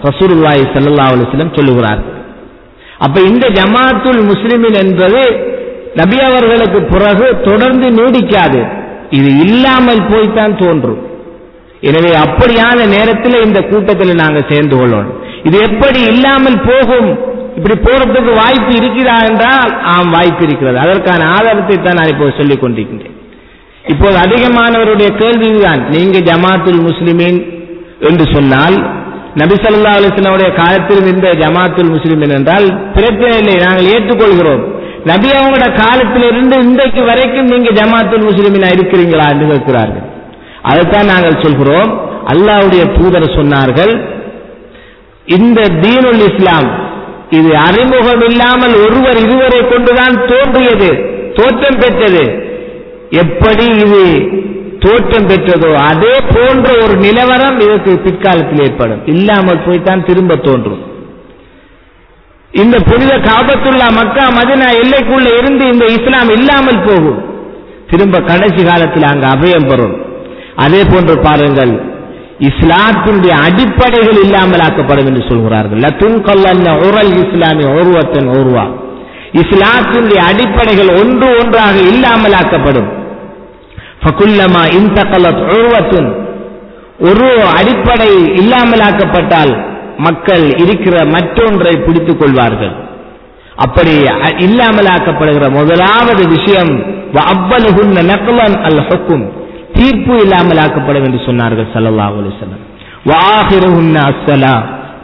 Speaker 2: ரசூலுல்லாஹி ஸல்லல்லாஹு அலைஹி வஸல்லம் சொல்லுகிறார் அப்ப இந்த ஜமாத்துல் முஸ்லிமின் என்பது நபி அவர்களுக்கு பிறகு தொடர்ந்து நீடிக்காது இது இல்லாமல் போய்த்தான் தோன்றும் எனவே அப்படியான நேரத்தில் இந்த கூட்டத்தில் நாங்கள் சேர்ந்து கொள்ளணும் இது எப்படி இல்லாமல் போகும் இப்படி போறதுக்கு வாய்ப்பு இருக்கிறதா என்றால் ஆம் வாய்ப்பு இருக்கிறது அதற்கான ஆதாரத்தை தான் நான் இப்போது சொல்லிக் கொண்டிருக்கின்றேன் இப்போது அதிகமானவருடைய கேள்வி இதுதான் நீங்க ஜமாத்துல் முஸ்லிமீன் என்று சொன்னால் நபி ஸல்லல்லாஹு அலைஹி வஸல்லம் காலத்தில் இருந்த ஜமாத்துல் முஸ்லிமின் என்றால் பிரச்சனை இல்லை நாங்கள் ஏற்றுக்கொள்கிறோம் நபி அவங்களோட காலத்திலிருந்து இன்றைக்கு வரைக்கும் நீங்க ஜமாத்துல் முஸ்லிமினா இருக்கிறீங்களா என்று கேட்கிறார்கள் அதைத்தான் நாங்கள் சொல்கிறோம் அல்லாஹ்வுடைய தூதர் சொன்னார்கள் இந்த தீனுல் இஸ்லாம் இது அறிமுகம் இல்லாமல் ஒருவர் இருவரை கொண்டுதான் தோன்றியது தோற்றம் பெற்றது எப்படி இது தோற்றம் பெற்றதோ அதே போன்ற ஒரு நிலவரம் இதற்கு பிற்காலத்தில் ஏற்படும் இல்லாமல் போய்த்தான் திரும்ப தோன்றும் இந்த புனித காபத்துல்லா மக்கா மதினா எல்லைக்குள்ள இருந்து இந்த இஸ்லாம் இல்லாமல் போகும் திரும்ப கடைசி காலத்தில் அங்கு அபயம் பெறும் அதே போன்று பாருங்கள் இஸ்லாத்தினுடைய அடிப்படைகள் இல்லாமல் ஆக்கப்படும் என்று சொல்கிறார்கள் லத்துன் கல்லல்ல உரல் இஸ்லாமி ஒருவத்தன் ஒருவா இஸ்லாத்தினுடைய அடிப்படைகள் ஒன்று ஒன்றாக இல்லாமல் ஆக்கப்படும் ஃபகுல்லமா இன்தகலத் உருவத்துன் ஒரு அடிப்படை இல்லாமலாக்கப்பட்டால் மக்கள் இருக்கிற மற்றொன்றை பிடித்துக் கொள்வார்கள் அப்படி அ- இல்லாமலாக்கப்படுகிற முதலாவது விஷயம் அவ்வளகுன்ன நக்லன் அல் ஹுக்கும் தீர்ப்பு இல்லாமலாக்கப்படும் என்று சொன்னார்கள் ஸல்லல்லாஹு அலைஹி வஸல்லம் வாஹிருஹுன்ன அஸ்ஸலா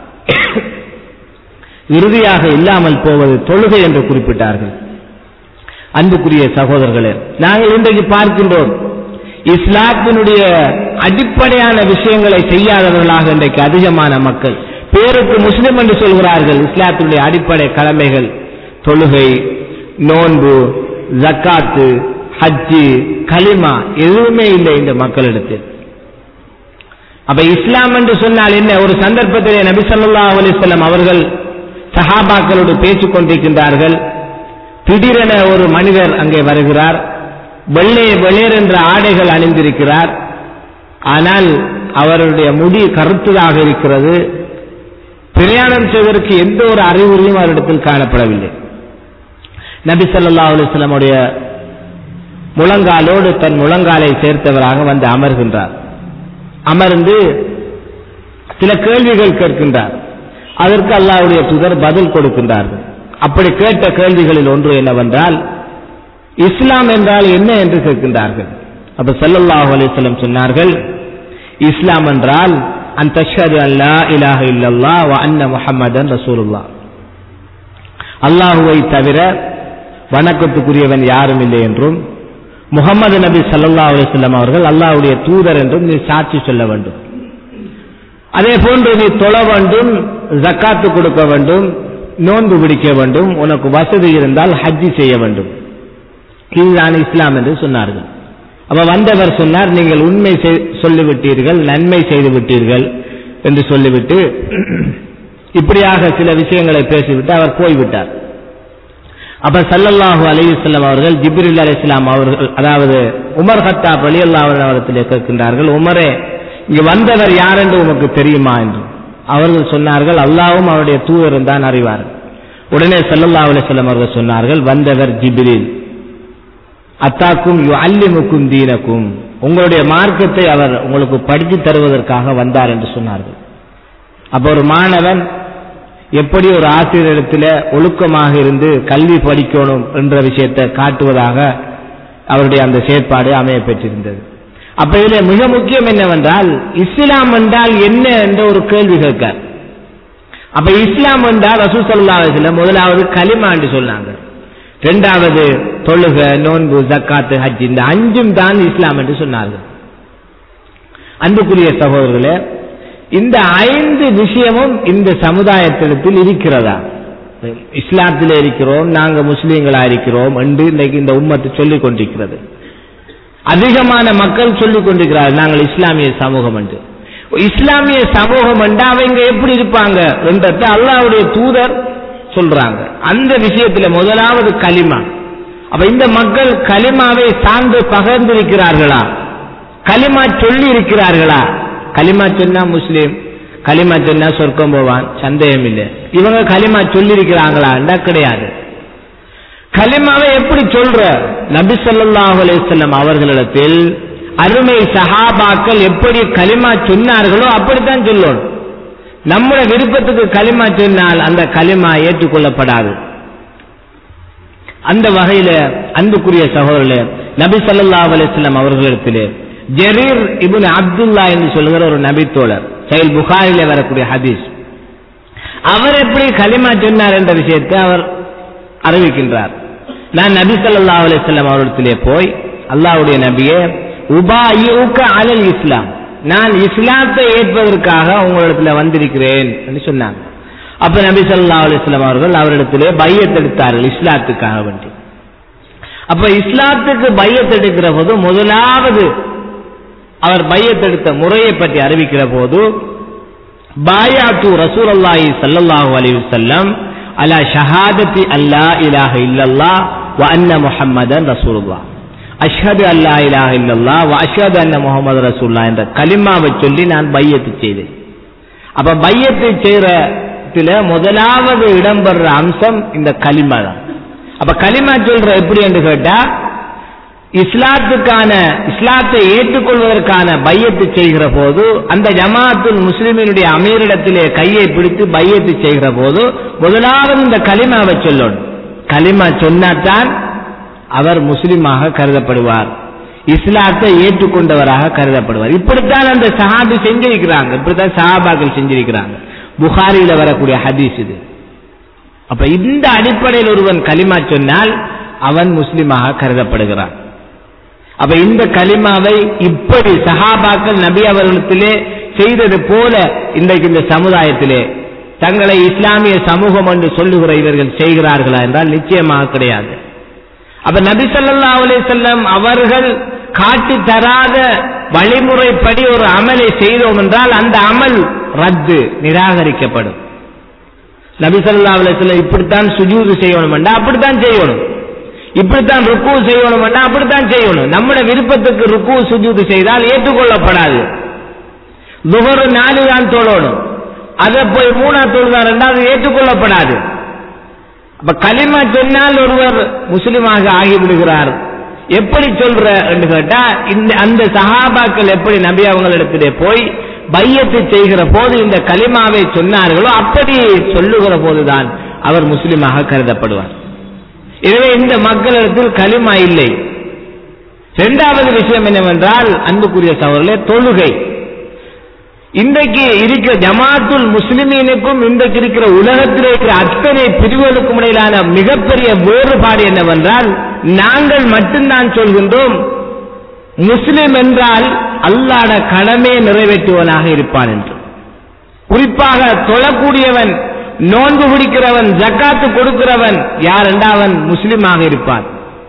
Speaker 2: இறுதியாக இல்லாமல் போவது தொழுகை என்று குறிப்பிட்டார்கள் அன்புக்குரிய சகோதரர்களே நாங்கள் இன்றைக்கு பார்க்கின்றோம் இஸ்லாத்தினுடைய அடிப்படையான விஷயங்களை செய்யாதவர்களாக இன்றைக்கு அதிகமான மக்கள் பேருக்கு முஸ்லிம் என்று சொல்கிறார்கள் இஸ்லாத்தினுடைய அடிப்படை கடமைகள் தொழுகை நோன்பு ஜக்காத்து ஹஜ்ஜி கலிமா எதுவுமே இல்லை இந்த மக்களிடத்தில் அப்ப இஸ்லாம் என்று சொன்னால் என்ன ஒரு சந்தர்ப்பத்திலே நபி ஸல்லல்லாஹு அலைஹி வஸல்லம் அவர்கள் சஹாபாக்களோடு பேசிக் கொண்டிருக்கின்றார்கள் திடீரென ஒரு மனிதர் அங்கே வருகிறார் வெள்ளை வெளியர் என்ற ஆடைகள் அணிந்திருக்கிறார் ஆனால் அவருடைய முடி கருத்ததாக இருக்கிறது பிரயாணம் செய்வதற்கு எந்த ஒரு அறிகுறியும் அவரிடத்தில் காணப்படவில்லை நபி ஸல்லல்லாஹு அலைஹி வஸல்லம் உடைய முழங்காலோடு தன் முழங்காலை சேர்த்தவராக வந்து அமர்கின்றார் அமர்ந்து சில கேள்விகள் கேட்கின்றார் அதற்கு அல்லாஹ்வுடைய தூதர் பதில் கொடுக்கின்றார்கள் அப்படி கேட்ட கேள்விகளில் ஒன்று என்னவென்றால் இஸ்லாம் என்றால் என்ன என்று கேட்கின்றார்கள் அப்ப ஸல்லல்லாஹு அலைஹி வஸல்லம் சொன்னார்கள் இஸ்லாம் என்றால் அன் தஷ்ஹது அல்லா இலாஹ இல்லல்லாஹ் வ அன்ன முஹம்மதன் ரசூலுல்லாஹ் அல்லாஹுவை தவிர வணக்கத்துக்குரியவன் யாரும் இல்லை என்றும் முகமது நபி ஸல்லல்லாஹு அலைஹி வஸல்லம் அவர்கள் அல்லாஹ்வுடைய தூதர் என்றும் நீ சாட்சி சொல்ல வேண்டும் அதே போன்று நீ தொழ வேண்டும் ஜக்காத்து கொடுக்க வேண்டும் நோன்பு பிடிக்க வேண்டும் உனக்கு வசதி இருந்தால் ஹஜ்ஜி செய்ய வேண்டும் இதுதான் இஸ்லாம் என்று சொன்னார்கள் அப்ப வந்தவர் சொன்னார் நீங்கள் உண்மை செய்- சொல்லிவிட்டீர்கள் நன்மை செய்து விட்டீர்கள் என்று சொல்லிவிட்டு இப்படியாக சில விஷயங்களை பேசிவிட்டு அவர் போய்விட்டார் அப்ப ஸல்லல்லாஹு அலைஹி வஸல்லம் அவர்கள் ஜிப்ரில் அலைஹிஸ்ஸலாம் அவர்கள் அதாவது உமர் ஹத்தாப் ரலியல்லாஹு அன்ஹு அவரிடத்திலே கேட்கின்றார்கள் உமரே இங்கு வந்தவர் யார் என்று உமக்கு தெரியுமா என்று அவர்கள் சொன்னார்கள் அல்லாஹ்வும் அவருடைய தூதரும் தான் அறிவார்கள் உடனே ஸல்லல்லாஹு அலைஹி வஸல்லம் அவர்கள் சொன்னார்கள் வந்தவர் ஜிப்ரீல் அத்தாக்கும் அல்லிமுக்கும் தீனக்கும் உங்களுடைய மார்க்கத்தை அவர் உங்களுக்கு படித்து தருவதற்காக வந்தார் என்று சொன்னார்கள் அப்ப ஒரு மாணவன் எப்படி ஒரு ஆசிரியரிடத்தில் ஒழுக்கமாக இருந்து கல்வி படிக்கணும் என்ற விஷயத்தை காட்டுவதாக அவருடைய அந்த செயற்பாடு அமைய பெற்றிருந்தது அப்ப இதுல மிக முக்கியம் என்னவென்றால் இஸ்லாம் என்றால் என்ன என்ற ஒரு கேள்வி கேட்கார் அப்ப இஸ்லாம் என்றால் ரசூல் ஸல்லல்லாஹு அலைஹி வஸல்லம் முதலாவது கலிமா என்று சொன்னாங்க இரண்டாவது தொழுக நோன்பு ஜக்காத்து ஹஜ் இந்த அஞ்சும் தான் இஸ்லாம் என்று சொன்னார்கள் அன்புக்குரிய சகோதரர்களே இந்த ஐந்து விஷயமும் இந்த சமுதாயத்திடத்தில் இருக்கிறதா இஸ்லாத்தில் இருக்கிறோம் நாங்க முஸ்லீம்களா இருக்கிறோம் என்று இன்னைக்கு இந்த உம்மத்து சொல்லிக் கொண்டிருக்கிறது அதிகமான மக்கள் சொல்லிக் கொண்டிருக்கிறார்கள் நாங்கள் இஸ்லாமிய சமூகம் என்று இஸ்லாமிய சமூகம் என்று அவங்க எப்படி இருப்பாங்க என்றதை அல்லாஹ்வுடைய தூதர் சொல்றாங்க அந்த விஷயத்துல முதலாவது கலிமா அப்ப இந்த மக்கள் கலிமாவை சார்ந்து பகர்ந்திருக்கிறார்களா கலிமா சொல்லி இருக்கிறார்களா கலிமா சொன்னா முஸ்லீம் களிமா சொன்னா சொர்க்கம் போவான் சந்தேகம் இல்லை இவங்க களிமா சொல்லியிருக்கிறாங்களாண்டா கிடையாது களிமாவை எப்படி சொல்ற நபி ஸல்லல்லாஹு அலைஹி வஸல்லம் அவர்களிடத்தில் அருமை சஹாபாக்கள் எப்படி களிமா சொன்னார்களோ அப்படித்தான் சொல்லணும் நம்முடைய விருப்பத்துக்கு களிமா சொன்னால் அந்த களிமா ஏற்றுக்கொள்ளப்படாது அந்த வகையில அன்புக்குரிய சகோதரர்களே நபி ஸல்லல்லாஹு அலைஹி வஸல்லம் அவர்களிடத்திலே ஜரீர் இப்னு அப்துல்லா என்று சொல்லுகிற ஒரு நபித்தோழர் சைல் புகாரிலே வரக்கூடிய ஹதீஸ் அவர் எப்படி களிமா சொன்னார் என்ற விஷயத்தை அவர் அறிவிக்கின்றார் நான் நபி ஸல்லல்லாஹு அலைஹி வஸல்லம் அவரிடத்திலே போய் அல்லாஹ்வுடைய நபியே உபாயுக அலல் இஸ்லாம் நான் இஸ்லாத்தை ஏற்பதற்காக உங்களிடத்துல வந்திருக்கிறேன் என்று சொன்னாங்க அப்ப நபி ஸல்லல்லாஹு அலைஹி வஸல்லம் அவர்கள் அவரிடத்திலே பையத் எடுத்தார்கள் இஸ்லாத்துக்காக வேண்டி அப்ப இஸ்லாத்துக்கு பையத் எடுக்கிற போது முதலாவது அவர் பையத் எடுத்த முறையை பற்றி அறிவிக்கிற போது பாயாத்து ரசூலுல்லாஹி ஸல்லல்லாஹு அலைஹி வஸல்லம் அலா ஷஹாதத்தி அல்லா இலாஹ இல்லல்லாஹ் வ அன்ன முஹம்மதன் ரசூலுல்லாஹ் அஷ்ஹது அல்லா இலாஹ இல்லல்லாஹ் வ அஷ்ஹது அன்ன முஹம்மது ரசூலுல்லாஹ் என்ற கலிமாவை சொல்லி நான் பையத்து செய்தேன் அப்ப பையத்தை செய்யறதுல முதலாவது இடம்பெற அம்சம் இந்த கலிமா தான் அப்ப கலிமா சொல்ற எப்படி என்று கேட்டா இஸ்லாத்துக்கான இஸ்லாத்தை ஏற்றுக்கொள்வதற்கான பையத்து செய்கிற போது அந்த ஜமாத்துல் முஸ்லிமினுடைய அமீரிடத்திலே கையை பிடித்து பையத்து செய்கிற போது முதலாவது இந்த கலிமாவை சொல்லணும் கலிமா சொன்னாதான் அவர் முஸ்லிமாக கருதப்படுவார் இஸ்லாத்தை ஏற்றுக்கொண்டவராக கருதப்படுவார் இப்படித்தான் அந்த சஹாபி செஞ்சிருக்கிறாங்க இப்படித்தான் சஹாபாக்கள் செஞ்சிருக்கிறாங்க புகாரியில வரக்கூடிய ஹதீஸ் இது அப்ப இந்த அடிப்படையில் ஒருவன் கலிமா சொன்னால் அவன் முஸ்லிமாக கருதப்படுகிறான் அப்ப இந்த கலிமாவை இப்படி சஹாபாக்கள் நபி அவர்களிடத்திலே செய்தது போல இன்றைக்கு இந்த சமுதாயத்திலே தங்களை இஸ்லாமிய சமூகம் என்று சொல்லுகிற இவர்கள் செய்கிறார்களா என்றால் நிச்சயமாக கிடையாது அப்ப நபி ஸல்லல்லாஹு அலைஹி வஸல்லம் அவர்கள் காட்டி தராத வழிமுறைப்படி ஒரு அமலை செய்தோம் என்றால் அந்த அமல் ரத்து நிராகரிக்கப்படும் நபி ஸல்லல்லாஹு அலைஹி வஸல்லம் இப்படித்தான் சுஜூது செய்யணும் என்றா அப்படித்தான் செய்யணும் இப்படித்தான் ருக்கு செய்யணும் என்றா அப்படித்தான் செய்யணும் நம்முடைய விருப்பத்துக்கு ருக்கு சுஜூது செய்தால் ஏற்றுக்கொள்ளப்படாது துகர் நாலு தான் தொழணும் அதை போய் மூணா தொழுதார் என்றால் அது ஏற்றுக்கொள்ளப்படாது அப்ப களிமா சொன்னால் ஒருவர் முஸ்லிமாக ஆகிவிடுகிறார் எப்படி சொல்ற என்று கேட்டா இந்த அந்த சஹாபாக்கள் எப்படி நபி அவங்களிடத்திலே போய் பையத்தை செய்கிற போது இந்த கலிமாவை சொன்னார்களோ அப்படி சொல்லுகிற போதுதான் அவர் முஸ்லிமாக கருதப்படுவார் எனவே இந்த மக்களிடத்தில் கலிமா இல்லை இரண்டாவது விஷயம் என்னவென்றால் அன்புக்குரிய சவர்களே தொழுகை இன்றைக்கு இருக்கிற ஜமாத்துல் முஸ்லிமீனுக்கும் இன்றைக்கு இருக்கிற உலகத்தில் இருக்கிற அத்தனை பிரிவுகளுக்கும் இடையிலான மிகப்பெரிய வேறுபாடு என்னவென்றால் நாங்கள் மட்டும்தான் சொல்கின்றோம் முஸ்லிம் என்றால் அல்லாட கடமையை நிறைவேற்றுவனாக இருப்பான் என்று குறிப்பாக தொழக்கூடியவன் நோன்பு பிடிக்கிறவன் ஜக்காத்து கொடுக்கிறவன் யார் என்றால் முஸ்லிமாக இருப்பான்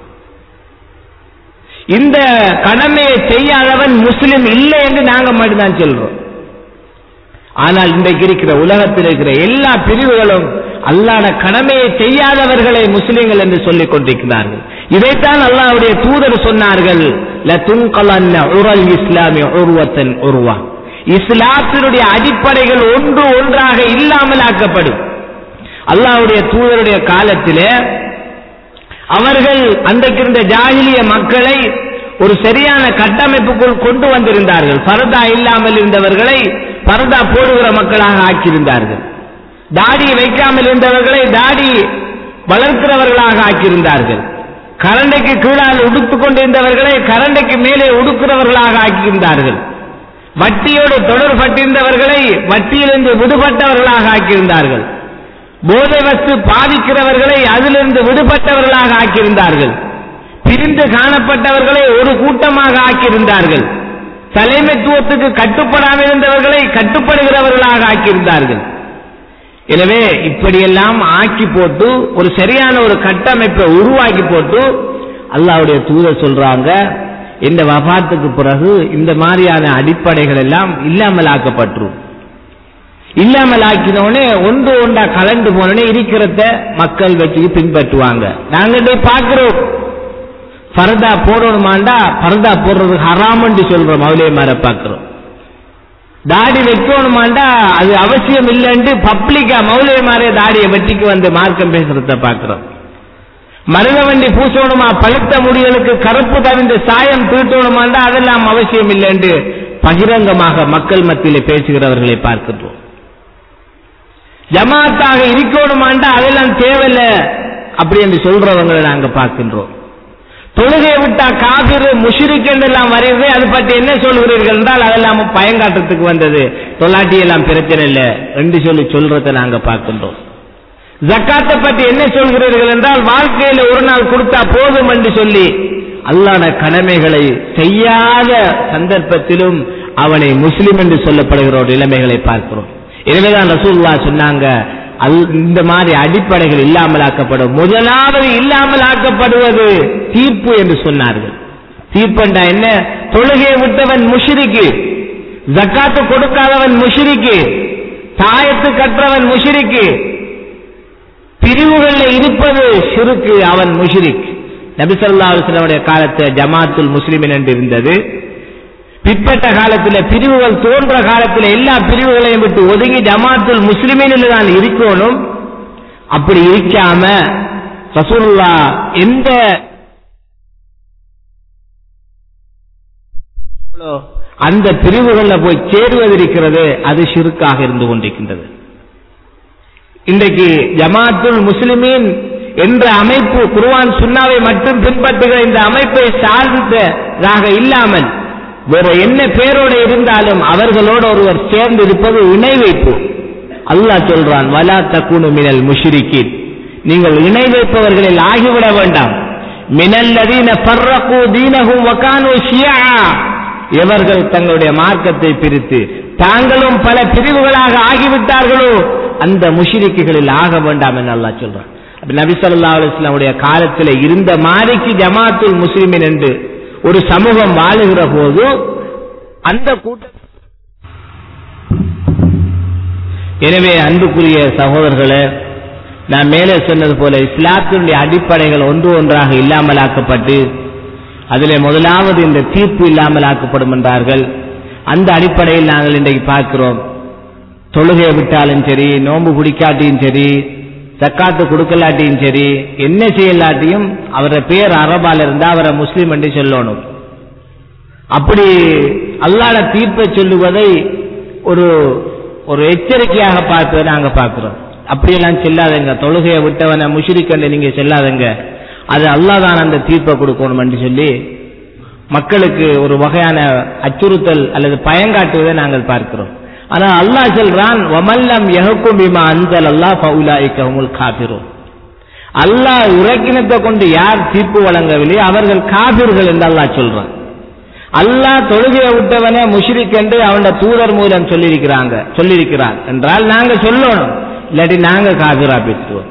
Speaker 2: இந்த கடமையை செய்யாதவன் முஸ்லிம் இல்லை என்று நாங்க மட்டும்தான் சொல்றோம் ஆனால் இன்றைக்கு இருக்கிற உலகத்தில் இருக்கிற எல்லா பிரிவுகளும் அல்லாட கடமையை செய்யாதவர்களை முஸ்லிம்கள் என்று சொல்லிக் கொண்டிருக்கிறார்கள் இதைத்தான் அல்லாஹ்வுடைய தூதர் சொன்னார்கள் லதுன்கலன்ன உரல் இஸ்லாமி உருவத்தன் உருவா இஸ்லாத்தினுடைய அடிப்படைகள் ஒன்று ஒன்றாக இல்லாமல் ஆக்கப்படும் அல்லாஹ்வுடைய தூதருடைய காலத்திலே அவர்கள் அன்றைக்கு இருந்த ஜாகிலிய மக்களை ஒரு சரியான கட்டமைப்புக்குள் கொண்டு வந்திருந்தார்கள் பரதா இல்லாமல் இருந்தவர்களை பரதா போடுகிற மக்களாக ஆக்கியிருந்தார்கள் தாடி வைக்காமல் இருந்தவர்களை தாடி வளர்க்கிறவர்களாக ஆக்கியிருந்தார்கள் கரண்டைக்கு கீழால் உடுத்துக் கொண்டிருந்தவர்களை கரண்டைக்கு மேலே உடுக்கிறவர்களாக ஆக்கியிருந்தார்கள் வட்டியோடு தொடர்பட்டிருந்தவர்களை வட்டியிலிருந்து விடுபட்டவர்களாக ஆக்கியிருந்தார்கள் போதை வஸ்து பாதிக்கிறவர்களை அதிலிருந்து விடுபட்டவர்களாக ஆக்கியிருந்தார்கள் பிரிந்து காணப்பட்டவர்களை ஒரு கூட்டமாக ஆக்கியிருந்தார்கள் தலைமைத்துவத்துக்கு கட்டுப்படாமல் இருந்தவர்களை கட்டுப்படுகிறவர்களாக ஆக்கியிருந்தார்கள் எனவே இப்படியெல்லாம் ஆக்கி போட்டு ஒரு சரியான ஒரு கட்டமைப்பை உருவாக்கி போட்டு அல்லாவுடைய தூதர் சொல்றாங்க இந்த வபாத்துக்கு பிறகு இந்த மாதிரியான அடிப்படைகள் எல்லாம் இல்லாமல் ஆக்கப்பட்டுரும் இல்லாமல் ஆக்கினோடனே ஒன்று ஒன்றா கலந்து போனோடனே இருக்கிறத மக்கள் வச்சு பின்பற்றுவாங்க நாங்க பார்க்கிறோம் பரதா போடணுமாண்டா பரதா போடுறது ஹராமன்னு சொல்றோம் அவளே மாற பார்க்கிறோம் தாடி வைக்கணுமாண்டா அது அவசியம் இல்லைன்னு பப்ளிக்கா மௌலியமாரே தாடியை வெட்டிக்கு வந்து மார்க்கம் பேசுறத பார்க்கிறோம் மருத வண்டி பூசணுமா பழுத்த முடிகளுக்கு கருப்பு தவிர்ந்த சாயம் தீட்டணுமாண்டா அதெல்லாம் அவசியம் இல்லை என்று பகிரங்கமாக மக்கள் மத்தியில் பேசுகிறவர்களை பார்க்கின்றோம் ஜமாத்தாக இருக்கணுமாண்டா அதெல்லாம் தேவையில்லை அப்படி என்று சொல்றவங்களை நாங்க பார்க்கின்றோம் தொழுகை விட்டா காபிர் முஷிரிக் எல்லாம் வருது அது பற்றி என்ன சொல்கிறீர்கள் என்றால் அதெல்லாம் பயங்காட்டத்துக்கு வந்தது தொல்லாட்டி எல்லாம் பிரச்சனை இல்லை ரெண்டு சொல்லி சொல்றதை நாங்க பார்க்கின்றோம் ஜக்காத்தை பற்றி என்ன சொல்கிறீர்கள் என்றால் வாழ்க்கையில் ஒரு நாள் கொடுத்தா போதும் என்று சொல்லி அல்லாத கடமைகளை செய்யாத சந்தர்ப்பத்திலும் அவனை முஸ்லிம் என்று சொல்லப்படுகிற ஒரு நிலைமைகளை பார்க்கிறோம் எனவேதான் ரசூல்லா சொன்னாங்க இந்த மாதிரி அடிப்படைகள் இல்லாமலாக்கப்படும் முதலாவது இல்லாமலாக்கப்படுவது தீர்ப்பு என்று சொன்னார்கள் தீர்ப்புண்டா என்ன தொழுகையை விட்டவன் முஷிரிக்கு ஜக்காத்து கொடுக்காதவன் முஷிரிக்கு தாயத்து கற்றவன் முஷிரிக்கு பிரிவுகளில் இருப்பது சிறுக்கு அவன் முஷிரிக் நபிசல்லா அலுவலமுடைய காலத்தை ஜமாத்துல் முஸ்லிமின் என்று இருந்தது பிற்பட்ட காலத்தில் பிரிவுகள் தோன்ற காலத்தில் எல்லா பிரிவுகளையும் விட்டு ஒதுங்கி ஜமாத்துல் முஸ்லிமின் தான் இருக்கணும் அப்படி இருக்காம ரசூல்லா எந்த அந்த பிரிவுகளில் போய் சேருவது இருக்கிறது அது சிறுக்காக இருந்து கொண்டிருக்கின்றது இன்றைக்கு ஜமாத்துல் முஸ்லிமீன் என்ற அமைப்பு குர்வான் சுன்னாவை மட்டும் பின்பற்றுகிற இந்த அமைப்பை சார்ந்ததாக இல்லாமல் வேற என்ன பேரோடு இருந்தாலும் அவர்களோடு ஒருவர் சேர்ந்து இருப்பது இணை வைப்பு அல்லாஹ் சொல்றான் வலா தக்குனு மினல் முஷிரிக்கின் நீங்கள் இணை வைப்பவர்களில் ஆகிவிட வேண்டாம் மினல்லதீன ஃபர்ரகு தீனஹும் வகானு ஷியா எவர்கள் தங்களுடைய மார்க்கத்தை பிரித்து தாங்களும் பல பிரிவுகளாக ஆகிவிட்டார்களோ அந்த முஷிரிக்குகளில் ஆக வேண்டாம் என்று அல்லாஹ் சொல்றான் நபி சொல்லா அலுவலாமுடைய காலத்தில் இருந்த மாதிரிக்கு ஜமாத்துல் முஸ்லிமின் என்று ஒரு சமூகம் வாழுகிற போது அந்த கூட்டம் எனவே அன்புக்குரிய சகோதரர்களே நான் மேலே சொன்னது போல இஸ்லாத்தினுடைய அடிப்படைகள் ஒன்று ஒன்றாக இல்லாமலாக்கப்பட்டு அதிலே முதலாவது இந்த தீர்ப்பு இல்லாமலாக்கப்படும் என்றார்கள் அந்த அடிப்படையில் நாங்கள் இன்றைக்கு பார்க்கிறோம் தொழுகையை விட்டாலும் சரி நோன்பு பிடிக்காட்டியும் சரி சக்காத்து கொடுக்கலாட்டியும் சரி என்ன செய்யலாட்டியும் அவரை பேர் அரபால் இருந்தா அவரை முஸ்லீம் என்று சொல்லணும் அப்படி அல்லாட தீர்ப்பை சொல்லுவதை ஒரு ஒரு எச்சரிக்கையாக பார்ப்பதை நாங்க பார்க்கிறோம் அப்படியெல்லாம் செல்லாதங்க தொழுகையை விட்டவனை முஷிரிக்கண்டு நீங்க செல்லாதங்க அது அல்லாதான் அந்த தீர்ப்பை கொடுக்கணும் என்று சொல்லி மக்களுக்கு ஒரு வகையான அச்சுறுத்தல் அல்லது பயங்காட்டுவதை நாங்கள் பார்க்கிறோம் ஆனா அல்லாஹ் சொல்றான் வமல்லம் யஹக்கும் பிமா அன்சல் அல்லாஹ் ஃபவுலாயிக்கஹுமுல் காபிரூன் அல்லாஹ் இறக்கினத்தை கொண்டு யார் தீர்ப்பு வழங்கவில்லை அவர்கள் காபிர்கள் என்று அல்லாஹ் சொல்றான் அல்லாஹ் தொழுகையை விட்டவனே முஷ்ரிக் என்று அவனோட தூதர் மூலம் சொல்லியிருக்கிறாங்க சொல்லியிருக்கிறான் என்றால் நாங்க சொல்லணும் இல்லாட்டி நாங்க காபிரா பேசுவோம்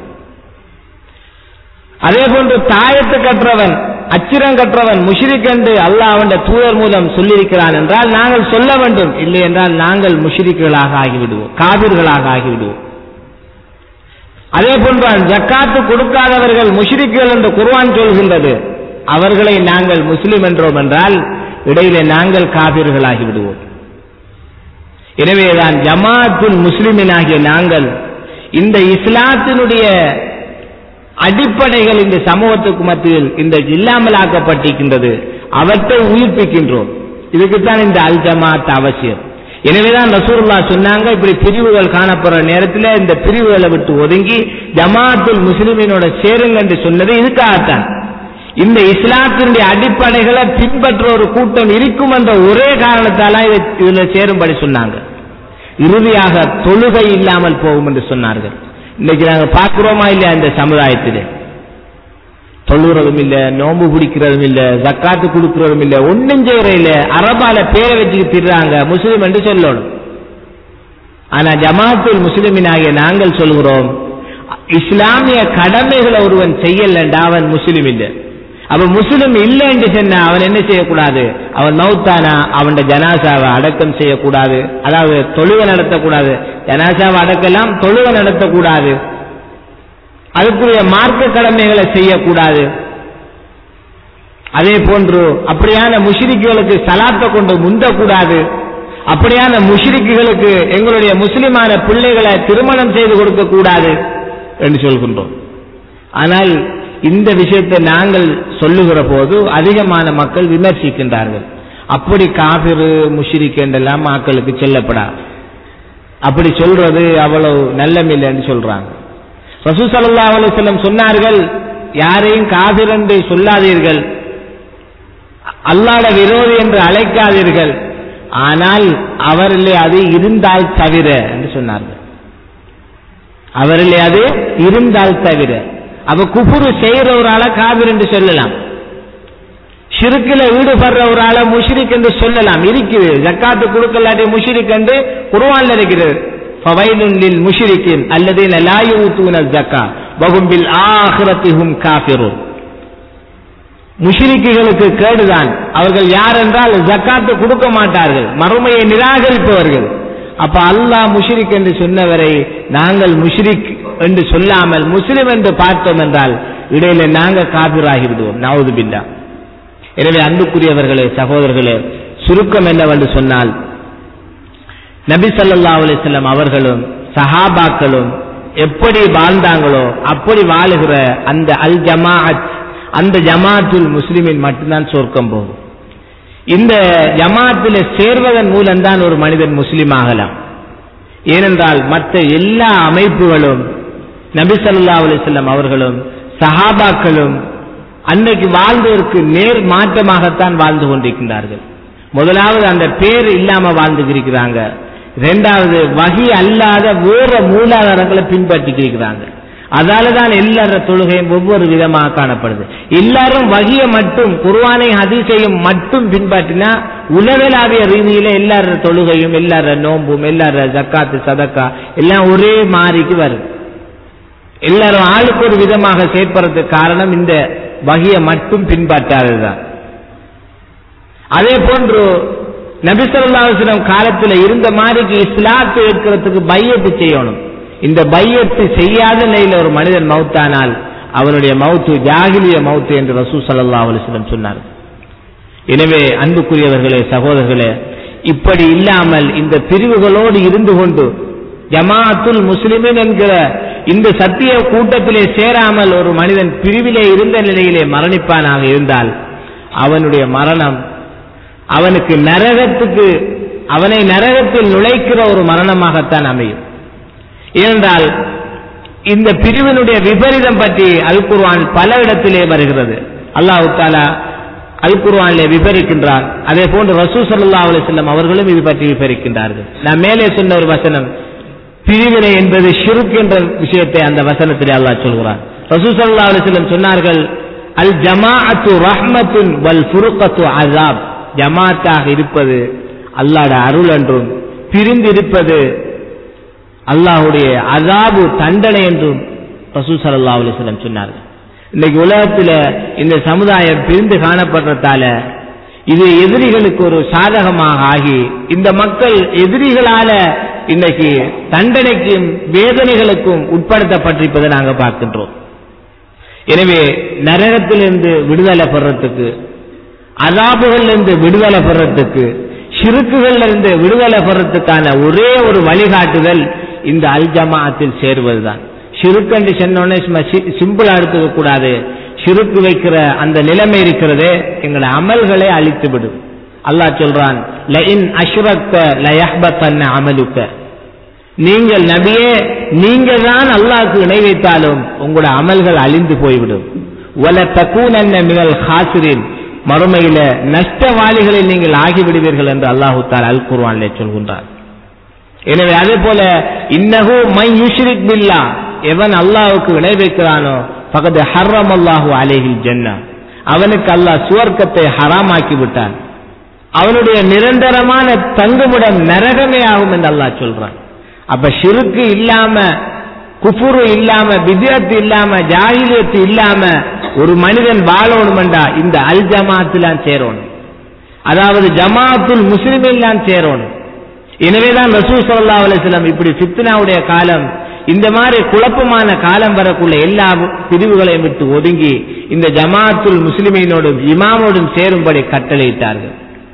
Speaker 2: அதே போன்று தாயத்து கற்றவன் அச்சிரம் கற்றவன் முஷிரிக் என்று அல்லாஹ் அவன் தூதர் மூலம் சொல்லியிருக்கிறான் என்றால் நாங்கள் சொல்ல வேண்டும் இல்லை என்றால் நாங்கள் முஷிரிக்குகளாக ஆகிவிடுவோம் காபிர்களாக ஆகிவிடுவோம் அதே போன்று ஜக்காத்து கொடுக்காதவர்கள் முஷிரிக்குகள் என்று குர்வான் சொல்கின்றது அவர்களை நாங்கள் முஸ்லிம் என்றோம் என்றால் இடையிலே நாங்கள் காபிர்களாகி விடுவோம் எனவேதான் ஜமாத்துல் முஸ்லிமினாகிய நாங்கள் இந்த இஸ்லாத்தினுடைய அடிப்படைகள் இந்த சமூகத்துக்கு மத்தியில் இந்த இல்லாமலாக்கப்பட்டிருக்கின்றது அவற்றை உயிர்ப்பிக்கின்றோம் இதுக்குத்தான் இந்த அல் ஜமாத் அவசியம் எனவேதான் ரசூல்லா சொன்னாங்க இப்படி பிரிவுகள் காணப்படுற நேரத்தில் இந்த பிரிவுகளை விட்டு ஒதுங்கி ஜமாத்துல் முஸ்லிமினோட சேருங்க என்று சொன்னது இதுக்காகத்தான் இந்த இஸ்லாத்தினுடைய அடிப்படைகளை பின்பற்ற ஒரு கூட்டம் இருக்கும் என்ற ஒரே காரணத்தால இதுல சேரும்படி சொன்னாங்க இறுதியாக தொழுகை இல்லாமல் போகும் என்று சொன்னார்கள் இன்னைக்கு நாங்க பார்க்கிறோமா இல்லையா இந்த சமுதாயத்திலே தொழுகிறதும் இல்ல நோம்பு பிடிக்கிறதும் இல்ல ஜக்காத்து கொடுக்கிறதும் இல்ல ஒன்னும் செய்யற இல்ல அரபால பேரை வச்சுக்கிட்டு திடுறாங்க முஸ்லிம் என்று சொல்லணும் ஆனா ஜமாத்துல் முஸ்லிமினாகிய நாங்கள் சொல்கிறோம் இஸ்லாமிய கடமைகளை ஒருவன் செய்யலண்டா அவன் முஸ்லிம் இல்லை அப்ப முஸ்லிம் இல்லை என்று சொன்ன அவன் என்ன செய்யக்கூடாது அவன் மௌத்தானா அவன் ஜனாசாவை அடக்கம் செய்யக்கூடாது அதாவது தொழுகை நடத்தக்கூடாது ஜனாசாவை அடக்கலாம் தொழுகை நடத்தக்கூடாது அதுக்குரிய மார்க்க கடமைகளை செய்யக்கூடாது அதே போன்று அப்படியான முஷிரிக்குகளுக்கு சலாத்தை கொண்டு முந்தக்கூடாது அப்படியான முஷ்ரிக்குகளுக்கு எங்களுடைய முஸ்லிமான பிள்ளைகளை திருமணம் செய்து கொடுக்க கூடாது என்று சொல்கின்றோம் ஆனால் இந்த விஷயத்தை நாங்கள் சொல்லுகிற போது அதிகமான மக்கள் விமர்சிக்கின்றார்கள் அப்படி காபிரு முஷிரிக் என்றெல்லாம் மக்களுக்கு சொல்லப்படா அப்படி சொல்றது அவ்வளவு நல்லமில்லைன்னு சொல்றாங்க ரசூ சல்லா அலுவலம் சொன்னார்கள் யாரையும் காபிர் என்று சொல்லாதீர்கள் அல்லாட விரோதி என்று அழைக்காதீர்கள் ஆனால் அவரிலே அது இருந்தால் தவிர என்று சொன்னார்கள் அவரிலே அது இருந்தால் தவிர அவ குபுரு செய்யறவரால காபிர் என்று சொல்லலாம் ஷிருக்கில ஈடுபடுறவரால முஷ்ரிக் என்று சொல்லலாம் இருக்குது ஜக்காத்து கொடுக்கலாட்டி முஷ்ரிக் என்று குர்ஆன்ல இருக்கிறது ஃபவைலுன் லில் முஷ்ரிக்கின் அல்லதீன லா யூதூன ஜக்கா வஹும் பில் ஆখিরাতিஹும் காஃபிரூன் முஷ்ரிக்குகளுக்கு கேடுதான் அவர்கள் யார் என்றால் ஜக்காத்து கொடுக்க மாட்டார்கள் மறுமையை நிராகரிப்பவர்கள் அப்ப அல்லாஹ் முஷ்ரிக் என்று சொன்னவரை நாங்கள் முஷ்ரிக் என்று சொல்லாமல் முஸ்லிம் என்று பார்த்தோம் என்றால் இடையில நாங்கள் காபிராகி விடுவோம் நவது பில்லா எனவே அன்புக்குரியவர்களே சகோதரர்களே சுருக்கம் என்னவென்று சொன்னால் நபி சல்லா அலிஸ்லாம் அவர்களும் சஹாபாக்களும் எப்படி வாழ்ந்தாங்களோ அப்படி வாழுகிற அந்த அல் ஜமாஅத் அந்த ஜமாத்துல் முஸ்லிமின் மட்டும்தான் சொர்க்கம் போகும் இந்த ஜமாத்தில் சேர்வதன் மூலம்தான் ஒரு மனிதன் முஸ்லீம் ஆகலாம் ஏனென்றால் மற்ற எல்லா அமைப்புகளும் நபி சல்லா அலிஸ்லாம் அவர்களும் சஹாபாக்களும் அன்னைக்கு வாழ்ந்ததற்கு நேர் மாற்றமாகத்தான் வாழ்ந்து கொண்டிருக்கின்றார்கள் முதலாவது அந்த பேர் இல்லாம வாழ்ந்து இருக்கிறாங்க இரண்டாவது வகி அல்லாத வேற மூலாதாரங்களை பின்பற்றி இருக்கிறாங்க அதால தான் எல்லார தொழுகையும் ஒவ்வொரு விதமாக காணப்படுது எல்லாரும் வகிய மட்டும் குர்வானை ஹதீஸையும் மட்டும் பின்பற்றினா உலகளாவிய ரீதியில எல்லார தொழுகையும் எல்லார நோம்பும் எல்லார ஜக்காத்து சதக்கா எல்லாம் ஒரே மாறிக்கு வருது எல்லாரும் ஆளுக்கு ஒரு விதமாக செயற்படுறதுக்கு காரணம் இந்த வகையை மட்டும் பின்பற்றாததுதான் அதே போன்று நபிசல்லாஸ்லம் காலத்தில் இருந்த மாதிரிக்கு இஸ்லாத்து எடுக்கிறதுக்கு பையத்து செய்யணும் இந்த பையத்து செய்யாத நிலையில் ஒரு மனிதன் மௌத்தானால் அவனுடைய மௌத்து ஜாகிலிய மௌத்து என்று ரசூ சல்லா அலிஸ்லம் சொன்னார் எனவே அன்புக்குரியவர்களே சகோதரர்களே இப்படி இல்லாமல் இந்த பிரிவுகளோடு இருந்து கொண்டு ஜமாத்துல் முஸ்லிமின் என்கிற இந்த சத்திய கூட்டத்திலே சேராமல் ஒரு மனிதன் பிரிவிலே இருந்த நிலையிலே மரணிப்பானாக இருந்தால் அவனுடைய மரணம் அவனுக்கு நரகத்துக்கு அவனை நரகத்தில் நுழைக்கிற ஒரு மரணமாகத்தான் அமையும் ஏனென்றால் இந்த பிரிவினுடைய விபரீதம் பற்றி அல் குர்ஆன் பல இடத்திலே வருகிறது அல்லாஹு தாலா அல் குர்ஆனிலே விபரிக்கின்றார் அதே போன்று ரசூ சல்லா அலிஸ்லாம் அவர்களும் இது பற்றி விபரிக்கின்றார்கள் நான் மேலே சொன்ன ஒரு வசனம் பிரிவினை என்பது ஷிருக் என்ற விஷயத்தை அந்த வசனத்திலே அல்லாஹ் சொல்கிறார் ரசூ சல்லா அலிஸ்லம் சொன்னார்கள் அல் ஜமாஅத்து ரஹ்மத்துன் வல் ஃபுருக்கத்து அசாப் ஜமாத்தாக இருப்பது அல்லாட அருள் என்றும் பிரிந்து இருப்பது அல்லாஹுடைய அதாபு தண்டனை என்றும் ரசூ சல்லா அலிஸ்லம் சொன்னார்கள் இன்னைக்கு உலகத்தில் இந்த சமுதாயம் பிரிந்து காணப்படுறதால இது எதிரிகளுக்கு ஒரு சாதகமாக ஆகி இந்த மக்கள் எதிரிகளால இன்னைக்கு தண்டனைக்கும் வேதனைகளுக்கும் உட்படுத்தப்பட்டிருப்பதை நாங்கள் பார்க்கின்றோம் எனவே நரகத்திலிருந்து விடுதலை பெறத்துக்கு அதாபுகளிலிருந்து விடுதலை பெறத்துக்கு சிறுக்குகள்ல இருந்து விடுதலை பெறத்துக்கான ஒரே ஒரு வழிகாட்டுதல் இந்த அல் ஜமாஅத்தில் சேருவதுதான் சிறுக்கண்டு சொன்னோடனே சிம்பிளா எடுத்துக்க கூடாது சிறுக்கு வைக்கிற அந்த நிலைமை இருக்கிறதே எங்களை அமல்களை அழித்து விடும் அல்லாஹ் சொல்றான் லஇன் அஷ்ரக்த லயஹ்பத்தன்ன அமலுக்க நீங்கள் நபியே நீங்க தான் அல்லாஹ்க்கு இணை வைத்தாலும் உங்களோட அமல்கள் அழிந்து போய்விடும் வல தக்கூனன்ன மிகல் ஹாசிரின் மறுமையில நஷ்டவாளிகளில் நீங்கள் ஆகிவிடுவீர்கள் என்று அல்லாஹு தால் அல் குர்வானிலே சொல்கின்றார் எனவே அதே போல இன்னஹு மை யுஷ்ரிக் பில்லா எவன் அல்லாஹுக்கு இணை வைக்கிறானோ பக்கத்து ஹர்ரம் அல்லாஹு அலேஹில் ஜன்னா அவனுக்கு அல்லாஹ் சுவர்க்கத்தை ஹராமாக்கி விட்டான் அவனுடைய நிரந்தரமான தங்குமிடம் நரகமே ஆகும் என்று அல்லாஹ் சொல்றான் அப்ப ஷிருக்கு இல்லாம குஃபுரு இல்லாம விதியத்து இல்லாம ஜாகிலியத்து இல்லாம ஒரு மனிதன் வாழணுமெண்டா இந்த அல் ஜமாத்துலாம் சேரணும் அதாவது ஜமாத்துல் முஸ்லிமில்லாம் சேரணும் எனவேதான் ரசூல் சல்லா அலிஸ்லாம் இப்படி ஃபித்னாவுடைய காலம் இந்த மாதிரி குழப்பமான காலம் வரக்குள்ள எல்லா பிரிவுகளையும் விட்டு ஒதுங்கி இந்த ஜமாத்துல் முஸ்லிமீனோடும் இமாமோடும் சேரும்படி கட்டளையிட்டார்கள்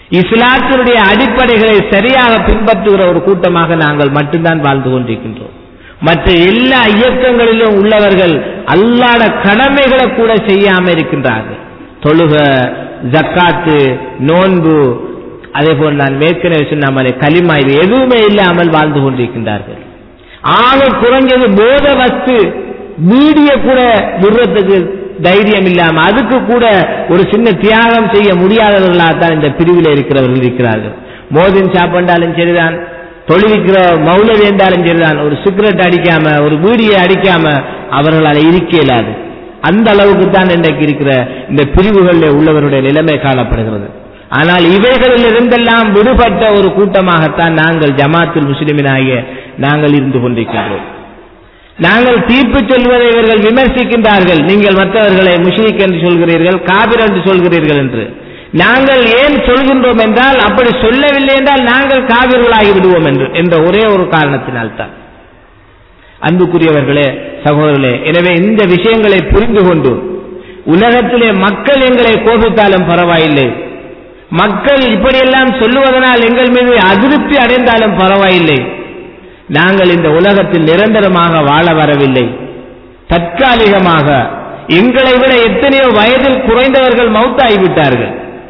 Speaker 2: இஸ்லாத்தினுடைய அடிப்படைகளை சரியாக பின்பற்றுகிற ஒரு கூட்டமாக நாங்கள் மட்டும்தான் வாழ்ந்து கொண்டிருக்கின்றோம் மற்ற எல்லா இயக்கங்களிலும் உள்ளவர்கள் அல்லாட கடமைகளை கூட செய்யாம இருக்கின்றார்கள் தொழுக ஜக்காத்து நோன்பு அதே போல் நான் மேற்கனவே சொன்ன மாதிரி களிமா இது எதுவுமே இல்லாமல் வாழ்ந்து கொண்டிருக்கின்றார்கள் ஆக குறைஞ்சது போத வஸ்து மீடிய கூட விடுறதுக்கு தைரியம் இல்லாம அதுக்கு கூட ஒரு சின்ன தியாகம் செய்ய முடியாதவர்களாகத்தான் இந்த பிரிவில் இருக்கிறவர்கள் இருக்கிறார்கள் மோதின் சாப்பிட்டாலும் சரிதான் தொழிலிக்கிற மௌலவி என்றாலும் சரிதான் ஒரு சிகரெட் அடிக்காம ஒரு வீடியை அடிக்காம அவர்களால் இருக்க இயலாது அந்த அளவுக்கு தான் இன்றைக்கு இருக்கிற இந்த பிரிவுகளில் உள்ளவருடைய நிலைமை காணப்படுகிறது ஆனால் இவைகளில் இருந்தெல்லாம் விடுபட்ட ஒரு கூட்டமாகத்தான் நாங்கள் ஜமாத்துல் முஸ்லிமினாகிய நாங்கள் இருந்து கொண்டிருக்கின்றோம் நாங்கள் தீர்ப்பு சொல்வதை இவர்கள் விமர்சிக்கின்றார்கள் நீங்கள் மற்றவர்களை முஷ்ரிக் என்று சொல்கிறீர்கள் காபிர் என்று சொல்கிறீர்கள் என்று நாங்கள் ஏன் சொல்கின்றோம் என்றால் அப்படி சொல்லவில்லை என்றால் நாங்கள் காவிர்களாகி விடுவோம் என்று என்ற ஒரே ஒரு காரணத்தினால்தான் அன்புக்குரியவர்களே சகோதரர்களே எனவே இந்த விஷயங்களை புரிந்து கொண்டு உலகத்திலே மக்கள் எங்களை கோபித்தாலும் பரவாயில்லை மக்கள் இப்படியெல்லாம் சொல்லுவதனால் எங்கள் மீது அதிருப்தி அடைந்தாலும் பரவாயில்லை நாங்கள் இந்த உலகத்தில் நிரந்தரமாக வாழ வரவில்லை தற்காலிகமாக எங்களை விட எத்தனையோ வயதில் குறைந்தவர்கள் மௌத்தாகிவிட்டார்கள்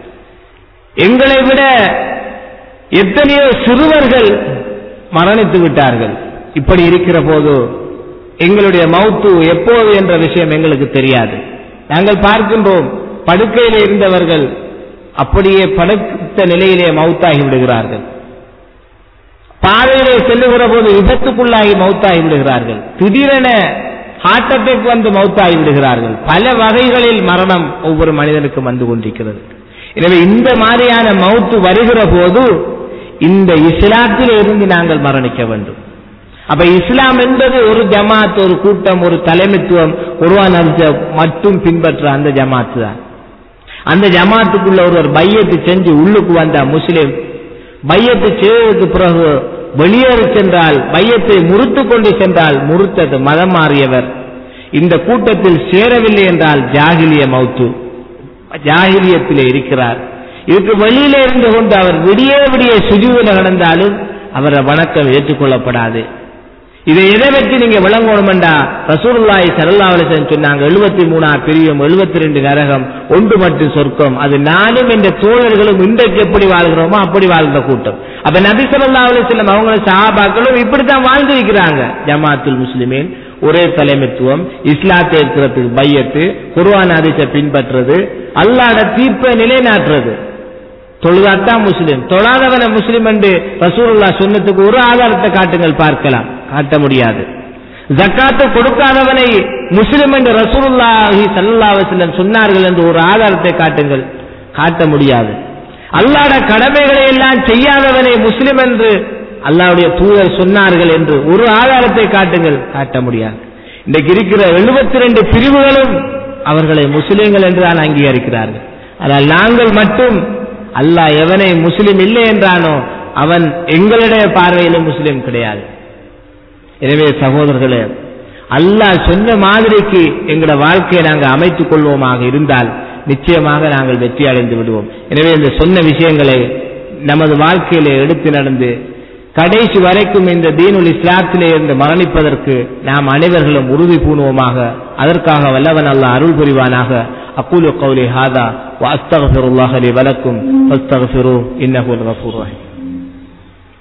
Speaker 2: எங்களை விட எத்தனையோ சிறுவர்கள் மரணித்து விட்டார்கள் இப்படி இருக்கிற போது எங்களுடைய மௌத்து எப்போது என்ற விஷயம் எங்களுக்கு தெரியாது நாங்கள் பார்க்கின்றோம் படுக்கையில் இருந்தவர்கள் அப்படியே படுத்த நிலையிலே மௌத்தாகி விடுகிறார்கள் பாதையிலே செல்லுகிற போது விபத்துக்குள்ளாகி மௌத்தாகி விடுகிறார்கள் திடீரென ஹார்ட் அட்டாக் வந்து மௌத்தாகி விடுகிறார்கள் பல வகைகளில் மரணம் ஒவ்வொரு மனிதனுக்கும் வந்து கொண்டிருக்கிறது எனவே இந்த மாதிரியான மௌத்து வருகிற போது இந்த இஸ்லாத்தில் இருந்து நாங்கள் மரணிக்க வேண்டும் அப்ப இஸ்லாம் என்பது ஒரு ஜமாத் ஒரு கூட்டம் ஒரு தலைமைத்துவம் குர்ஆன் ஹதீஸை மட்டும் பின்பற்ற அந்த ஜமாத்து தான் அந்த ஜமாத்துக்குள்ள ஒருவர் பையத்து செஞ்சு உள்ளுக்கு வந்த முஸ்லிம் பையத்து செய்ததுக்கு பிறகு வெளியேறி சென்றால் பையத்தை முறித்து கொண்டு சென்றால் முறித்தது மதம் மாறியவர் இந்த கூட்டத்தில் சேரவில்லை என்றால் ஜாகிலிய மௌத்து ஜாகிலியத்திலே இருக்கிறார் இதுக்கு வெளியிலே இருந்து கொண்டு அவர் விடிய விடிய சுஜுவில் நடந்தாலும் அவரை வணக்கம் ஏற்றுக்கொள்ளப்படாது இதை எதை வச்சு நீங்க விளங்கணுமெண்டா ரசூலுல்லாஹி ஸல்லல்லாஹு அலைஹி வஸல்லம் சொன்னாங்க 73 பிரியம் 72 நரகம் ஒன்று மட்டும் சொர்க்கம் அது நானும் என்ற தோழர்களும் இன்றைக்கு எப்படி வாழ்கிறோமோ அப்படி வாழ்ந்த கூட்டம் அப்ப நபி ஸல்லல்லாஹு அலைஹி வஸல்லம் அவங்க சஹாபாக்களும் இப்படித்தான் வாழ்ந்திருக்கிறாங்க ஜமாத்துல் முஸ்லிமீன் ஒரே தலைமைத்துவம் இஸ்லாத்தை இருக்கிறதுக்கு பையத்து குர்ஆன் ஹதீஸை பின்பற்றுறது அல்லாஹ்ட தீர்ப்பை நிலைநாட்டுறது தொழுதாத்தான் முஸ்லிம் தொழாதவன முஸ்லிம் என்று ரசூலுல்லா சொன்னதுக்கு ஒரு ஆதாரத்தை காட்டுங்கள் பார்க்கலாம் காட்ட முடியாது ஜக்காத்து கொடுக்காதவனை முஸ்லிம் என்று ரசூலுல்லாஹி ஸல்லல்லாஹு அலைஹி வஸல்லம் சொன்னார்கள் என்று ஒரு ஆதாரத்தை காட்டுங்கள் காட்ட முடியாது அல்லாஹ்ட கடமைகளை எல்லாம் செய்யாதவனை முஸ்லிம் என்று அல்லாஹ்வுடைய தூதர் சொன்னார்கள் என்று ஒரு ஆதாரத்தை காட்டுங்கள் காட்ட முடியாது இன்றைக்கு இருக்கிற 72 பிரிவுகளும் அவர்களை முஸ்லிம்கள் என்று தான் அங்கீகரிக்கிறார்கள் ஆனால் நாங்கள் மட்டும் அல்லாஹ் எவனை முஸ்லிம் இல்லை என்றானோ அவன் எங்களுடைய பார்வையிலும் முஸ்லிம் கிடையாது எனவே சகோதரர்களே அல்லாஹ் சொன்ன மாதிரிக்கு எங்களோட வாழ்க்கையை நாங்கள் அமைத்துக் கொள்வோமாக இருந்தால் நிச்சயமாக நாங்கள் வெற்றி அடைந்து விடுவோம் எனவே இந்த சொன்ன விஷயங்களை நமது வாழ்க்கையிலே எடுத்து நடந்து கடைசி வரைக்கும் இந்த தீனுல் இஸ்லாத்திலே இருந்து மரணிப்பதற்கு நாம் அனைவர்களும் உறுதி பூணுவோமாக அதற்காக வல்லவன் அல்லாஹ் அருள் புரிவானாக أقول قولي هذا وأستغفر الله لي ولكم فاستغفروه إنه الغفور الرحيم